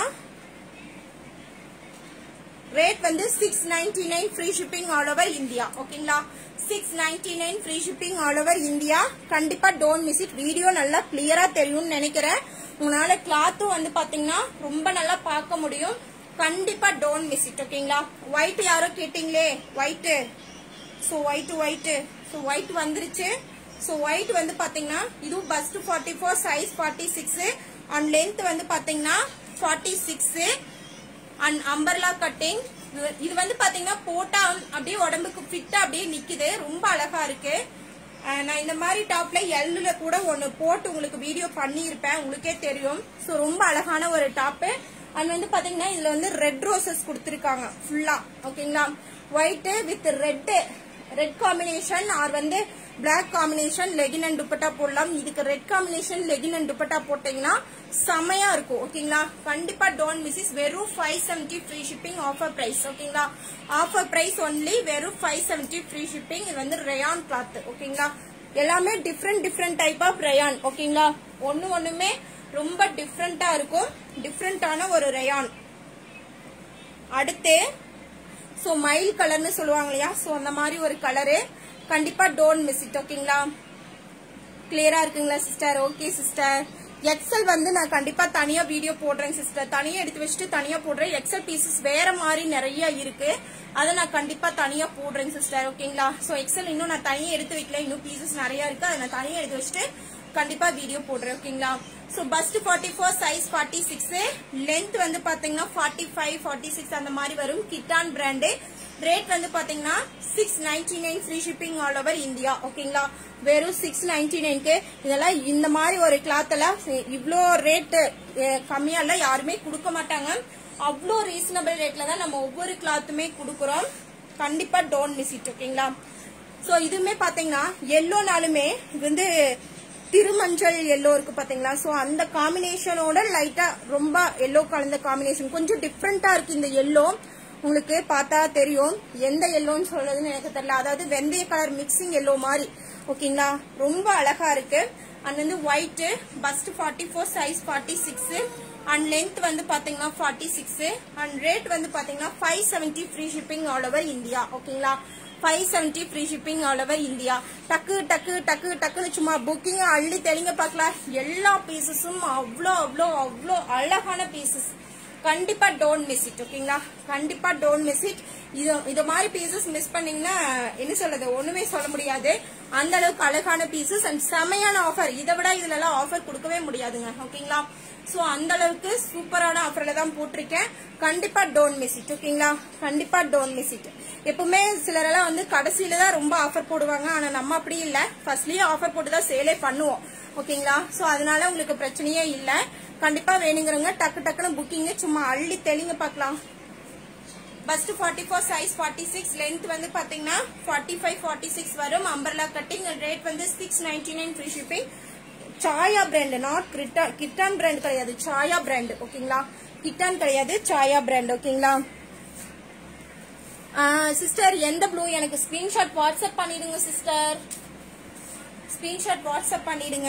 ரேட் வந்து six ninety nine free shipping all over India ஓகேங்களா six ninety nine free shipping all over India கண்டிப்பா டோன்ட் மிஸ் இட் வீடியோ நல்லா கிளியரா தெரியும்னு நினைக்கிறேன் உங்களால கிளாத்தும் வந்து பாத்தீங்கன்னா ரொம்ப நல்லா பார்க்க முடியும் கண்டிப்பா டோன்ட் மிஸ் இட் ஓகேங்களா ஒயிட் யாரோ கேட்டீங்களே white so white white so white வந்துருச்சு ஸோ ஒயிட் வந்து பாத்தீங்கன்னா இதுவும் bust forty four size forty six and length வந்து பாத்தீங்கன்னா forty six and umbrella cutting இது வந்து பாத்தீங்கன்னா போட்டா அப்படியே உடம்புக்கு ஃபிட்டா அப்படியே நிக்குது ரொம்ப அழகா இருக்கு அஹ் நான் இந்த மாதிரி டாப்ல எல்லுல கூட ஒன்னு போட்டு உங்களுக்கு வீடியோ பண்ணியிருப்பேன் உங்களுக்கே தெரியும் ஸோ ரொம்ப அழகான ஒரு டாப்பு அண்ட் வந்து பாத்தீங்கன்னா இதுல வந்து ரெட் ரோசஸ் கொடுத்துருக்காங்க ஃபுல்லா ஓகேங்களா white with red red combination or வந்து black combination legging and dupatta போடலாம் இதுக்கு red combination legging and dupatta போட்டீங்கன்னா செமையா இருக்கும் ஓகேங்களா கண்டிப்பா டோன்ட் மிஸ் வெறும் five seventy free shipping offer price ஓகேங்களா ஆஃபர் பிரைஸ் ஒன்லி வெறும் ஃபைவ் செவன்டி ஃப்ரீ ஷிப்பிங் இது வந்து ரயான் கிளாத் ஓகேங்களா எல்லாமே different different type of rayon ஓகேங்களா ஒன்னு ஒண்ணுமே ரொம்ப டிஃப்ரெண்டா இருக்கும் டிஃப்ரெண்டான ஒரு ரயான் அடுத்து சோ மயில் கலர்னு சொல்லுவாங்க இல்லையா சோ அந்த மாதிரி ஒரு கலரு கண்டிப்பா டோன்ட் மிஸ் இட் ஓகேங்களா கிளியரா இருக்குங்களா சிஸ்டர் ஓகே சிஸ்டர் எக்ஸல் வந்து நான் கண்டிப்பா தனியா வீடியோ போடுறேன் சிஸ்டர் தனியா எடுத்து வச்சுட்டு தனியா போடுறேன் எக்ஸல் பீசஸ் வேற மாதிரி நிறைய இருக்கு அதை நான் கண்டிப்பா தனியா போடுறேன் சிஸ்டர் ஓகேங்களா சோ எக்ஸல் இன்னும் நான் தனியா எடுத்து வைக்கல இன்னும் பீசஸ் நிறைய இருக்கு அதை நான் தனியா எடுத்து வச்சுட்டு கண்டிப்பா வீடியோ போடுறேன் ஓகேங்களா so bust forty four size forty six length வந்து பாத்தீங்கன்னா ஃபார்ட்டி ஃபைவ் ஃபார்ட்டி சிக்ஸ் அந்த மாதிரி வரும் கிட்டான் பிராண்டு ரேட் வந்து பாத்தீங்கன்னா six ninety nine free shipping all over India ஓகேங்களா வெறும் சிக்ஸ் நைன்டி நைன்க்கு இதெல்லாம் இந்த மாதிரி ஒரு கிளாத் எல்லாம் இவ்வளோ ரேட்டு கம்மியால யாருமே கொடுக்க மாட்டாங்க அவ்வளோ ரீசனபிள் ரேட்ல தான் நம்ம ஒவ்வொரு கிளாத்துமே கொடுக்குறோம் கண்டிப்பா டோன்ட் மிஸ் இட் ஓகேங்களா சோ இதுவுமே பாத்தீங்கன்னா எல்லோனாலுமே இது வந்து திருமஞ்சள் எல்லோ இருக்கு பாத்தீங்களா சோ அந்த காம்பினேஷனோட லைட்டா ரொம்ப எல்லோ கலந்த காம்பினேஷன் கொஞ்சம் டிஃப்ரெண்டா இருக்கு இந்த எல்லோ உங்களுக்கு பார்த்தா தெரியும் எந்த எல்லோன்னு சொல்றதுன்னு எனக்கு தெரியல அதாவது வெந்தய கலர் மிக்சிங் எல்லோ மாதிரி ஓகேங்களா ரொம்ப அழகா இருக்கு அண்ட் வந்து white bust forty four size forty six and length வந்து பாத்தீங்கன்னா ஃபார்ட்டி சிக்ஸ் அண்ட் ரேட் வந்து பாத்தீங்கன்னா five seventy free shipping all over India ஓகேங்களா five seventy free shipping all over India டக்கு டக்கு டக்கு டக்குன்னு சும்மா புக்கிங் அள்ளி தெளிங்க பார்க்கலாம் எல்லா பீசஸும் அவ்வளோ அவ்வளோ அவ்வளோ அழகான பீசஸ் கண்டிப்பா டோன்ட் மிஸ் இட் ஓகேங்களா கண்டிப்பா டோன்ட் மிஸ் இட் இது இது மாதிரி பீசஸ் மிஸ் பண்ணீங்கன்னா என்ன சொல்றது ஒண்ணுமே சொல்ல முடியாது அந்த அளவுக்கு அழகான பீசஸ் அண்ட் செமையான ஆஃபர் இதை விட இதுல எல்லாம் ஆஃபர் கொடுக்கவே முடியாதுங்க ஓகேங்களா சோ அந்த அளவுக்கு சூப்பரான ஆஃபர்ல தான் போட்டிருக்கேன் கண்டிப்பா டோன்ட் மிஸ் இட் ஓகேங்களா கண்டிப்பா டோன்ட் மிஸ் இட் எப்பவுமே சிலரெல்லாம் வந்து கடைசியில தான் ரொம்ப ஆஃபர் போடுவாங்க ஆனா நம்ம அப்படி இல்ல ஃபர்ஸ்ட்லயே ஆஃபர் போட்டு தான் சேலே பண்ணுவோம் ஓகேங்களா சோ அதனால உங்களுக்கு பிரச்சனையே இல்ல கண்டிப்பா வேணுங்கிறவங்க டக்கு டக்குன்னு புக்கிங் சும்மா அள்ளி தெளிங்க பார்க்கலாம் bust forty four size forty six length வந்து பாத்தீங்கன்னா ஃபார்ட்டி ஃபைவ் ஃபார்ட்டி சிக்ஸ் வரும் அம்பர்லா கட்டிங் ரேட் வந்து six ninety nine free shipping Saya brand not கிட்டான் கிட்டான் பிராண்ட் கிடையாது சாயா பிராண்ட் ஓகேங்களா கிட்டான் கிடையாது சாயா பிராண்ட் ஓகேங்களா சிஸ்டர் எந்த ப்ளூ எனக்கு ஸ்கிரீன்ஷாட் வாட்ஸ்அப் பண்ணிடுங்க சிஸ்டர் ஸ்கிரீன்ஷாட் வாட்ஸ்அப் பண்ணிடுங்க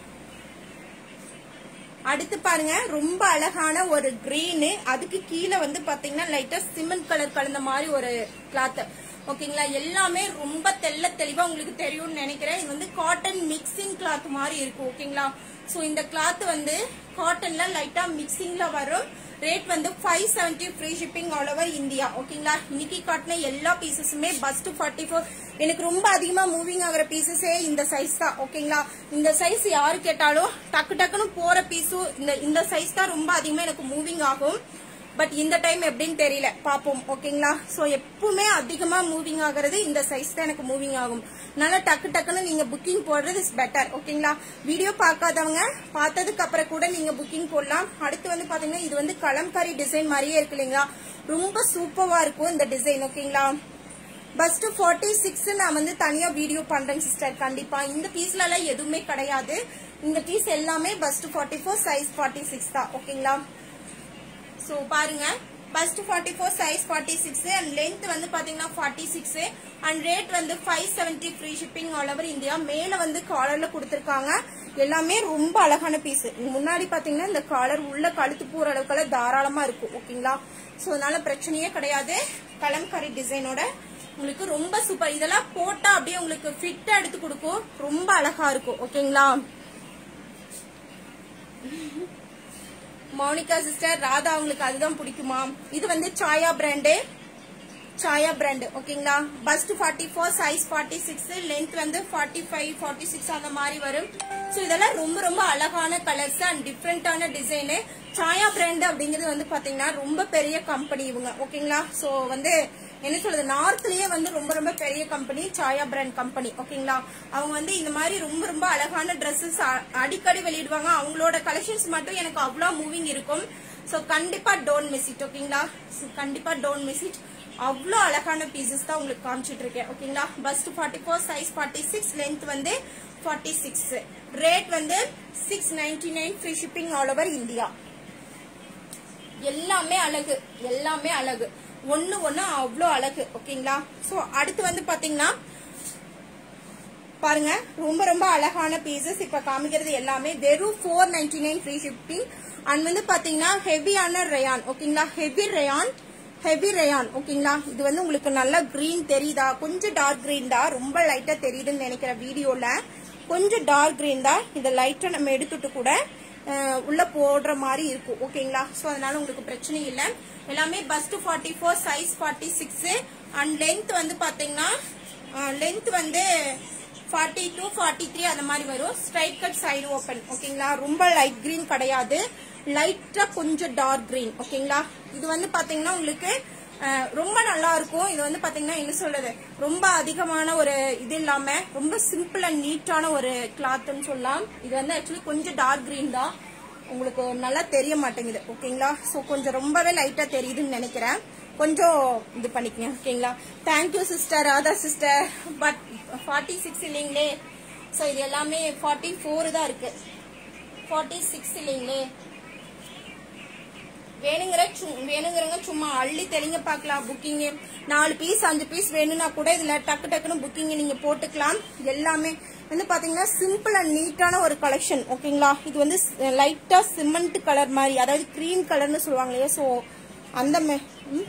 அடுத்து பாருங்க ரொம்ப அழகான ஒரு கிரீனு அதுக்கு கீழே வந்து பாத்தீங்கன்னா லைட்டா சிமெண்ட் கலர் கலந்த மாதிரி ஒரு கிளாத் ஓகேங்களா எல்லாமே ரொம்ப தெள்ள தெளிவா உங்களுக்கு தெரியும்னு நினைக்கிறேன் இது வந்து காட்டன் மிக்சிங் கிளாத் மாதிரி இருக்கும் ஓகேங்களா சோ இந்த கிளாத் வந்து காட்டன்ல லைட்டா மிக்சிங்ல வரும் ரேட் வந்து five seventy free shipping all over India ஓகேங்களா இன்னைக்கு காட்டின எல்லா பீசஸுமே பஸ்ட் ஃபார்ட்டி ஃபோர் எனக்கு ரொம்ப அதிகமா மூவிங் ஆகுற பீசஸே இந்த சைஸ் தான் ஓகேங்களா இந்த சைஸ் யாரு கேட்டாலும் டக்கு டக்குன்னு போற பீஸும் இந்த இந்த சைஸ் தான் ரொம்ப அதிகமா எனக்கு மூவிங் ஆகும் பட் இந்த டைம் எப்படின்னு தெரியல பாப்போம் ஓகேங்களா சோ எப்பவுமே அதிகமா மூவிங் ஆகுறது இந்த சைஸ் தான் எனக்கு மூவிங் ஆகும் அதனால டக்கு டக்குன்னு நீங்க புக்கிங் போடுறது இஸ் பெட்டர் ஓகேங்களா வீடியோ பார்க்காதவங்க பார்த்ததுக்கு அப்புறம் கூட நீங்க புக்கிங் போடலாம் அடுத்து வந்து பாத்தீங்கன்னா இது வந்து கலம்காரி டிசைன் மாதிரியே இருக்கு இல்லைங்களா ரொம்ப சூப்பரா இருக்கும் இந்த டிசைன் ஓகேங்களா பஸ்ட் ஃபார்ட்டி சிக்ஸ் நான் வந்து தனியா வீடியோ பண்றேன் சிஸ்டர் கண்டிப்பா இந்த பீஸ்ல எல்லாம் எதுவுமே கிடையாது இந்த பீஸ் எல்லாமே bust forty four size forty six தான் ஓகேங்களா சோ பாருங்க bust forty four size forty six and length வந்து பாத்தீங்கன்னா ஃபார்ட்டி சிக்ஸ் அண்ட் ரேட் வந்து five seventy free shipping all over India மேல வந்து காலர்ல கொடுத்துருக்காங்க எல்லாமே ரொம்ப அழகான பீஸ் முன்னாடி பாத்தீங்கன்னா இந்த காலர் உள்ள கழுத்து போற அளவுக்கு தாராளமா இருக்கும் ஓகேங்களா சோ அதனால பிரச்சனையே கிடையாது கலம்காரி டிசைனோட உங்களுக்கு ரொம்ப சூப்பர் இதெல்லாம் போட்டா அப்படியே உங்களுக்கு ஃபிட்டா எடுத்து கொடுக்கும் ரொம்ப அழகா இருக்கும் ஓகேங்களா மௌனிகா சிஸ்டர் ராதா உங்களுக்கு அதுதான் பிடிக்குமா இது வந்து சாயா பிராண்டு சாயா பிராண்ட் ஓகேங்களா bust forty four size forty six length வந்து ஃபார்ட்டி ஃபைவ் ஃபார்ட்டி சிக்ஸ் அந்த மாதிரி வரும் ஸோ இதெல்லாம் ரொம்ப ரொம்ப அழகான கலர்ஸ் அண்ட் டிஃப்ரெண்டான டிசைனு சாயா பிராண்ட் அப்படிங்கிறது வந்து பாத்தீங்கன்னா ரொம்ப பெரிய கம்பெனி இவங்க ஓகேங்களா ஸோ வந்து என்ன சொல்றது நார்த்லயே வந்து ரொம்ப ரொம்ப பெரிய கம்பெனி சாயா பிராண்ட் கம்பெனி ஓகேங்களா அவங்க வந்து இந்த மாதிரி ரொம்ப ரொம்ப அழகான ட்ரெஸ்ஸஸ் அடிக்கடி வெளியிடுவாங்க அவங்களோட கலெக்ஷன்ஸ் மட்டும் எனக்கு அவ்வளோ மூவிங் இருக்கும் ஸோ கண்டிப்பா டோன்ட் மிஸ் இட் ஓகேங்களா So, கண்டிப்பா டோன்ட் மிஸ் இட் அவ்வளோ அழகான பீசஸ் தான் உங்களுக்கு காமிச்சிட்டு இருக்கேன் ஓகேங்களா bust forty four size forty six length வந்து ஃபார்ட்டி சிக்ஸ் ரேட் வந்து six ninety nine free shipping all over India எல்லாமே அழகு எல்லாமே அழகு ஒண்ணு ஒண்ணு அவ்வளோ அழகு ஓகேங்களா சோ அடுத்து வந்து பாத்தீங்கன்னா பாருங்க ரொம்ப ரொம்ப அழகான பீசஸ் இப்ப காமிக்கிறது எல்லாமே வெறும் four ninety nine free shipping and வந்து பாத்தீங்கன்னா ஹெவியான ரயான் ஓகேங்களா ஹெவி ரயான் ஹெவி ரயான் ஓகேங்களா இது வந்து உங்களுக்கு நல்லா கிரீன் தெரியுதா கொஞ்சம் டார்க் கிரீன் தான் ரொம்ப லைட்டா தெரியுதுன்னு நினைக்கிற வீடியோல கொஞ்சம் டார்க் கிரீன் தான் இதை லைட்டா நம்ம எடுத்துட்டு கூட அஹ், உள்ள போடுற மாதிரி இருக்கும் ஓகேங்களா சோ அதனால உங்களுக்கு பிரச்சனை இல்லை எல்லாமே bust forty four size forty six and length வந்து பாத்தீங்கன்னா லென்த் வந்து ஃபார்ட்டி டூ ஃபார்ட்டி த்ரீ அந்த மாதிரி வரும் ஸ்ட்ரைட் கட் சைடு ஓப்பன் ஓகேங்களா ரொம்ப லைட் கிரீன் கிடையாது லைட்டா கொஞ்சம் டார்க் கிரீன் ஓகேங்களா இது வந்து பாத்தீங்கன்னா உங்களுக்கு அஹ், ரொம்ப நல்லா இருக்கும் இது வந்து பாத்தீங்கன்னா என்ன சொல்றது ரொம்ப அதிகமான ஒரு இது இல்லாம ரொம்ப சிம்பிள் அண்ட் நீட்டான ஒரு கிளாத்னு சொல்லலாம் இது வந்து ஆக்சுவலி கொஞ்சம் டார்க் கிரீன் தான் உங்களுக்கு நல்லா தெரிய மாட்டேங்குது ஓகேங்களா ஸோ கொஞ்சம் ரொம்பவே லைட்டா தெரியுதுன்னு நினைக்கிறேன் கொஞ்சம் இது பண்ணிக்கங்க ஓகேங்களா thank you sister Radha sister but forty six இல்லைங்களே ஸோ இது எல்லாமே ஃபார்ட்டி ஃபோர் தான் இருக்கு ஃபார்ட்டி சிக்ஸ் இல்லைங்களே வேணுங்கிற சு- வேணுங்கிறவங்க சும்மா அள்ளி தெளிங்க பார்க்கலாம் புக்கிங் நாலு பீஸ் அஞ்சு பீஸ் வேணும்னா கூட இதுல டக்கு டக்குன்னு புக்கிங் நீங்க போட்டுக்கலாம் எல்லாமே வந்து பாத்தீங்கன்னா சிம்பிள் அண்ட் நீட்டான ஒரு கலெக்ஷன் ஓகேங்களா இது வந்து லைட்டா சிமெண்ட் கலர் மாதிரி அதாவது கிரீம் கலர்னு சொல்லுவாங்க இல்லையா ஸோ அந்த மே- ம்?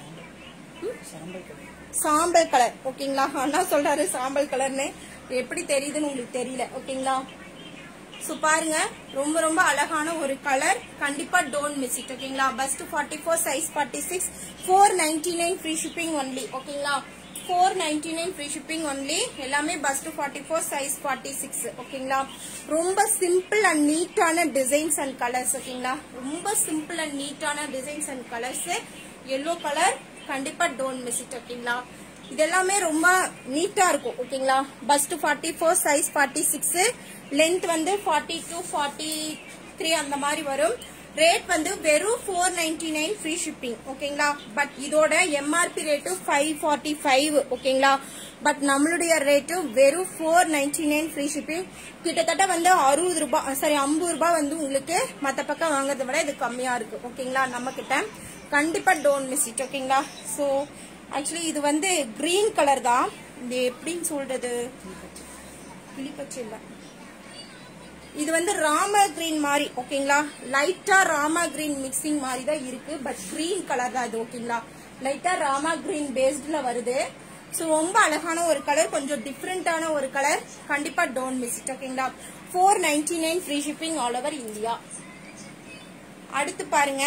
சாம்பல் கலர் ஓகேங்களா அண்ணா சொல்றாரு சாம்பல் கலர்னு எப்படி தெரியுதுன்னு உங்களுக்கு தெரியல ஓகேங்களா ஸோ பாருங்க ரொம்ப ரொம்ப அழகான ஒரு கலர் கண்டிப்பா டோன்ட் மிஸ் இட் ஓகேங்களா bust forty four size forty six four ninety nine free shipping only ஓகேங்களா four ninety nine free shipping only எல்லாமே bust forty four size forty six ஓகேங்களா ரொம்ப சிம்பிள் அண்ட் நீட்டான டிசைன்ஸ் அண்ட் கலர்ஸ் ஓகேங்களா ரொம்ப simple and நீட்டான designs and colours yellow colour கண்டிப்பா don't miss it ஓகேங்களா இது எல்லாமே ரொம்ப நீட்டா இருக்கும் ஓகேங்களா bust forty four size forty six length வந்து ஃபார்ட்டி டூ ஃபார்ட்டி த்ரீ அந்த மாதிரி வரும் ரேட் வந்து வெறும் four ninety nine free shipping ஓகேங்களா பட் இதோட MRP rate five forty five ஓகேங்களா பட் நம்மளுடைய ரேட்டு வெறும் four ninety nine free shipping கிட்டத்தட்ட வந்து அறுபது ரூபாய் சாரி ஐம்பது ரூபாய் வந்து உங்களுக்கு மற்ற பக்கம் வாங்குறதை விட இது கம்மியா இருக்கு ஓகேங்களா நம்ம கிட்ட கண்டிப்பா டோன்ட் மிஸ் இட் ஓகேங்களா ஸோ ஆக்சுவலி இது வந்து கிரீன் கலர் தான் இது எப்படின்னு சொல்றது கிளிப்பச்சை இல்லை இது வந்து ராமா கிரீன் மாதிரி ஓகேங்களா லைட்டா ராமா கிரீன் மிக்சிங் மாதிரி தான் இருக்கு பட் கிரீன் கலர் தான் இது ஓகேங்களா லைட்டா ராமா கிரீன் பேஸ்ட்ல வருது ஸோ ரொம்ப அழகான ஒரு கலர் கொஞ்சம் டிஃப்ரெண்டான ஒரு கலர் கண்டிப்பா டோன்ட் மிஸ் இட் ஓகேங்களா four ninety nine free shipping all over India அடுத்து பாருங்க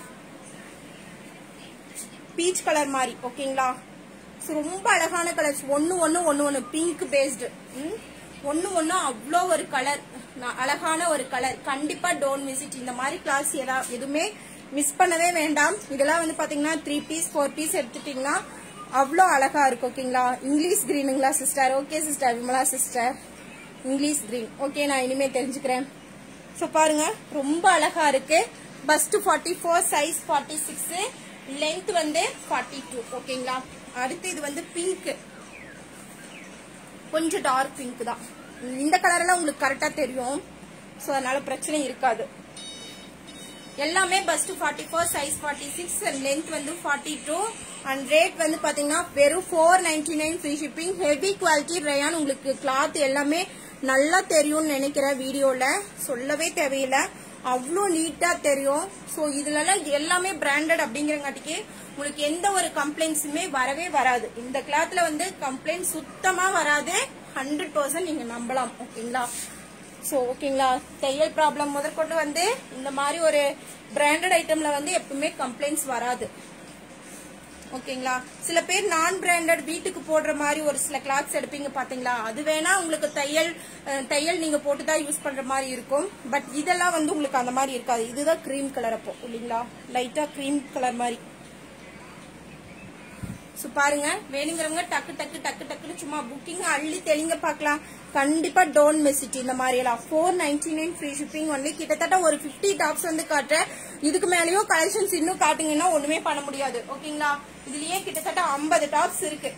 பீச் கலர் மாதிரி ஓகேங்களா ஸோ ரொம்ப அழகான கலர்ஸ் ஒன்னு ஒன்னு ஒன்னு ஒன்னு பிங்க் பேஸ்டு ஒன்னு ஒன்னு அவ்வளோ ஒரு கலர் அழகான ஒரு கலர் கண்டிப்பா டோன்ட் மிஸ் இட் இந்த மாதிரி கிளாஸ் எதா எதுவுமே மிஸ் பண்ணவே வேண்டாம் இதெல்லாம் வந்து பாத்தீங்கன்னா த்ரீ பீஸ் ஃபோர் பீஸ் எடுத்துட்டீங்கன்னா அவ்வளோ அழகா இருக்கும் ஓகேங்களா இங்கிலீஷ் கிரீனுங்களா sister okay sister Vimala sister English green okay நான் இனிமே தெரிஞ்சுக்கிறேன் ஸோ பாருங்க ரொம்ப அழகா இருக்கு bust forty four size forty six length வந்து ஃபார்ட்டி டூ ஓகேங்களா அடுத்து இது வந்து பிங்க் கொஞ்சம் டார்க் பிங்க் தான் இந்த கலர் எல்லாம் உங்களுக்கு கரெக்டா தெரியும் ஸோ அதனால பிரச்சனை இருக்காது எல்லாமே bust forty four size forty six and length வந்து ஃபார்ட்டி டூ அண்ட் ரேட் வந்து பாத்தீங்கன்னா வெறும் four ninety nine free shipping heavy quality rayon உங்களுக்கு கிளாத் எல்லாமே நல்லா தெரியும்னு நினைக்கிறேன் வீடியோல சொல்லவே தேவையில்லை அவ்வளோ நீட்டா தெரியும் ஸோ இதுலலாம் எல்லாமே பிராண்டட் அப்படிங்கிறங்காட்டிக்கு உங்களுக்கு எந்த ஒரு கம்ப்ளைண்ட்ஸுமே வரவே வராது இந்த கிளாத்ல வந்து கம்ப்ளைண்ட் சுத்தமா வராது ஹண்ட்ரட் பர்சன்ட் நீங்க நம்பலாம் ஓகேங்களா ஸோ ஓகேங்களா தையல் ப்ராப்ளம் முதற்கொண்டு வந்து இந்த மாதிரி ஒரு பிராண்டட் ஐட்டம்ல வந்து எப்பவுமே கம்ப்ளைண்ட்ஸ் வராது ஓகேங்களா சில பேர் நான் பிராண்டட் வீட்டுக்கு போடுற மாதிரி ஒரு சில கிளாத்ஸ் எடுப்பீங்க பாத்தீங்களா அது வேணா உங்களுக்கு தையல் அஹ், தையல் நீங்க போட்டு தான் யூஸ் பண்ற மாதிரி இருக்கும் பட் இதெல்லாம் வந்து உங்களுக்கு அந்த மாதிரி இருக்காது இதுதான் கிரீம் கலர் அப்போ இல்லைங்களா லைட்டா கிரீம் கலர் மாதிரி ஸோ பாருங்க வேணுங்கிறவங்க டக்கு டக்கு டக்கு டக்குன்னு சும்மா புக்கிங் அள்ளி தெளிங்க பார்க்கலாம் கண்டிப்பா டோன்ட் மிஸ் இட் இந்த மாதிரி எல்லாம் four ninety nine free shipping only கிட்டத்தட்ட ஒரு 50 டாப்ஸ் வந்து காட்டுறேன் இதுக்கு மேலேயும் கலெக்ஷன்ஸ் இன்னும் காட்டுங்கன்னா ஒண்ணுமே பண்ண முடியாது ஓகேங்களா இதுலயே கிட்டத்தட்ட 50 டாப்ஸ் இருக்கு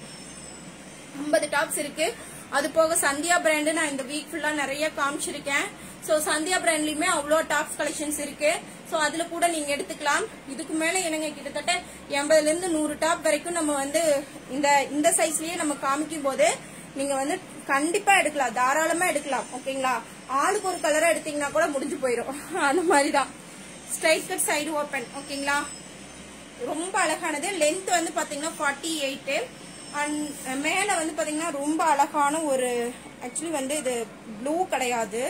50 டாப்ஸ் இருக்கு அது போக சந்தியா பிராண்ட் நான் இந்த வீக் ஃபுல்லா நிறைய காமிச்சிருக்கேன் சோ சந்தியா பிராண்ட்லயுமே அவ்வளோ டாப்ஸ் கலெக்ஷன்ஸ் இருக்கு சோ அதுல கூட நீங்க எடுத்துக்கலாம் இதுக்கு மேல எனக்கு கிட்டத்தட்ட எண்பதுல இருந்து நூறு டாப் வரைக்கும் நம்ம வந்து இந்த இந்த சைஸ்லயே நம்ம காமிக்கும் போது நீங்க வந்து கண்டிப்பா எடுக்கலாம் தாராளமா எடுக்கலாம் ஓகேங்களா ஆளுக்கு ஒரு கலரா எடுத்தீங்கன்னா கூட முடிஞ்சு போயிடும் அந்த மாதிரி தான் ஸ்ட்ரைட் கட் சைடு ஓப்பன் ஓகேங்களா ரொம்ப அழகானது லென்த் வந்து பாத்தீங்கன்னா ஃபார்ட்டி எயிட் அண்ட் மேல வந்து பாத்தீங்கன்னா ரொம்ப அழகான ஒரு ஆக்சுவலி வந்து இது ப்ளூ கிடையாது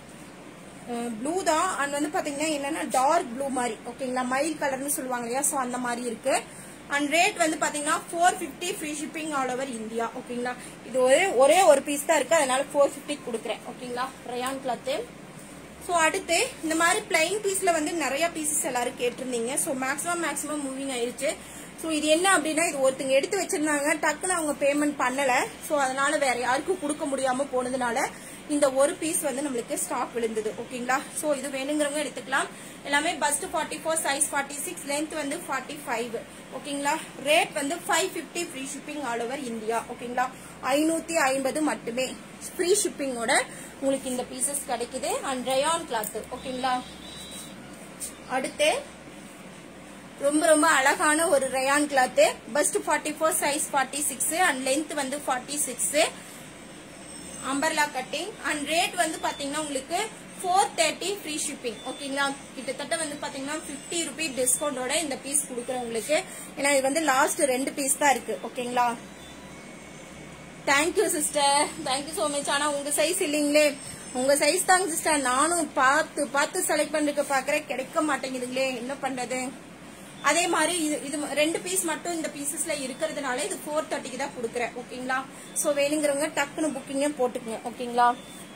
ப்ளூ தான் அண்ட் வந்து பாத்தீங்கன்னா என்னன்னா டார்க் ப்ளூ மாதிரி ஓகேங்களா மைல் கலர்னு சொல்லுவாங்க இல்லையா ஸோ அந்த மாதிரி இருக்கு அண்ட் ரேட் வந்து பாத்தீங்கன்னா four fifty free shipping all over India ஓகேங்களா இது ஒரே ஒரே ஒரு பீஸ் தான் இருக்கு அதனால ஃபோர் ஃபிஃப்டி கொடுக்குறேன் ஓகேங்களா ரயான் கிளாத்து ஸோ அடுத்து இந்த மாதிரி பிளைன் பீஸ்ல வந்து நிறைய பீசஸ் எல்லாரும் கேட்டிருந்தீங்க ஸோ மேக்ஸிமம் மேக்ஸிமம் மூவிங் ஆயிருச்சு ஸோ இது என்ன அப்படின்னா இது ஒருத்தங்க எடுத்து வச்சிருந்தாங்க டக்குன்னு அவங்க பேமெண்ட் பண்ணல ஸோ அதனால வேற யாருக்கும் கொடுக்க முடியாம போனதுனால இந்த ஒரு பீஸ் வந்து நம்மளுக்கு ஸ்டாக் விழுந்தது ஓகேங்களா ஸோ இது வேணுங்கிறவங்க எடுத்துக்கலாம் எல்லாமே bust forty four size forty six length வந்து ஃபார்ட்டி ஃபைவ் ஓகேங்களா ரேட் வந்து five fifty free shipping all over India ஓகேங்களா ஐநூத்தி ஐம்பது மட்டுமே ஃப்ரீ ஷிப்பிங்கோட உங்களுக்கு இந்த பீசஸ் கிடைக்குது அண்ட் ரயான் கிளாத் ஓகேங்களா அடுத்து ரொம்ப ரொம்ப அழகான ஒரு rayon cloth bust forty four size forty six and length வந்து forty six umbrella cutting and rate வந்து பாத்தீங்கன்னா உங்களுக்கு ஃபோர் தேர்ட்டி ஃப்ரீ ஷிப்பிங் ஓகேங்களா கிட்டத்தட்ட வந்து பாத்தீங்கன்னா ஃபிஃப்டி ருபி டிஸ்கவுண்டோட இந்த பீஸ் கொடுக்குறேன் உங்களுக்கு ஏன்னா இது வந்து லாஸ்ட் ரெண்டு பீஸ் தான் இருக்கு ஓகேங்களா thank you sister thank you so much ஆனா உங்க சைஸ் இல்லைங்களே உங்க சைஸ் தாங்க சிஸ்டர் நானும் பார்த்து பார்த்து செலக்ட் பண்ணிருக்க பாக்குறேன் கிடைக்க மாட்டேங்குதுங்களே என்ன பண்றது அதே மாதிரி இது இது ரெண்டு பீஸ் மட்டும் இந்த பீசஸ்ல இருக்கிறதுனால இது ஃபோர் தேர்ட்டிக்கு தான் கொடுக்குறேன் ஓகேங்களா சோ வேணுங்கிறவங்க டக்குன்னு புக்கிங்க போட்டுக்குங்க ஓகேங்களா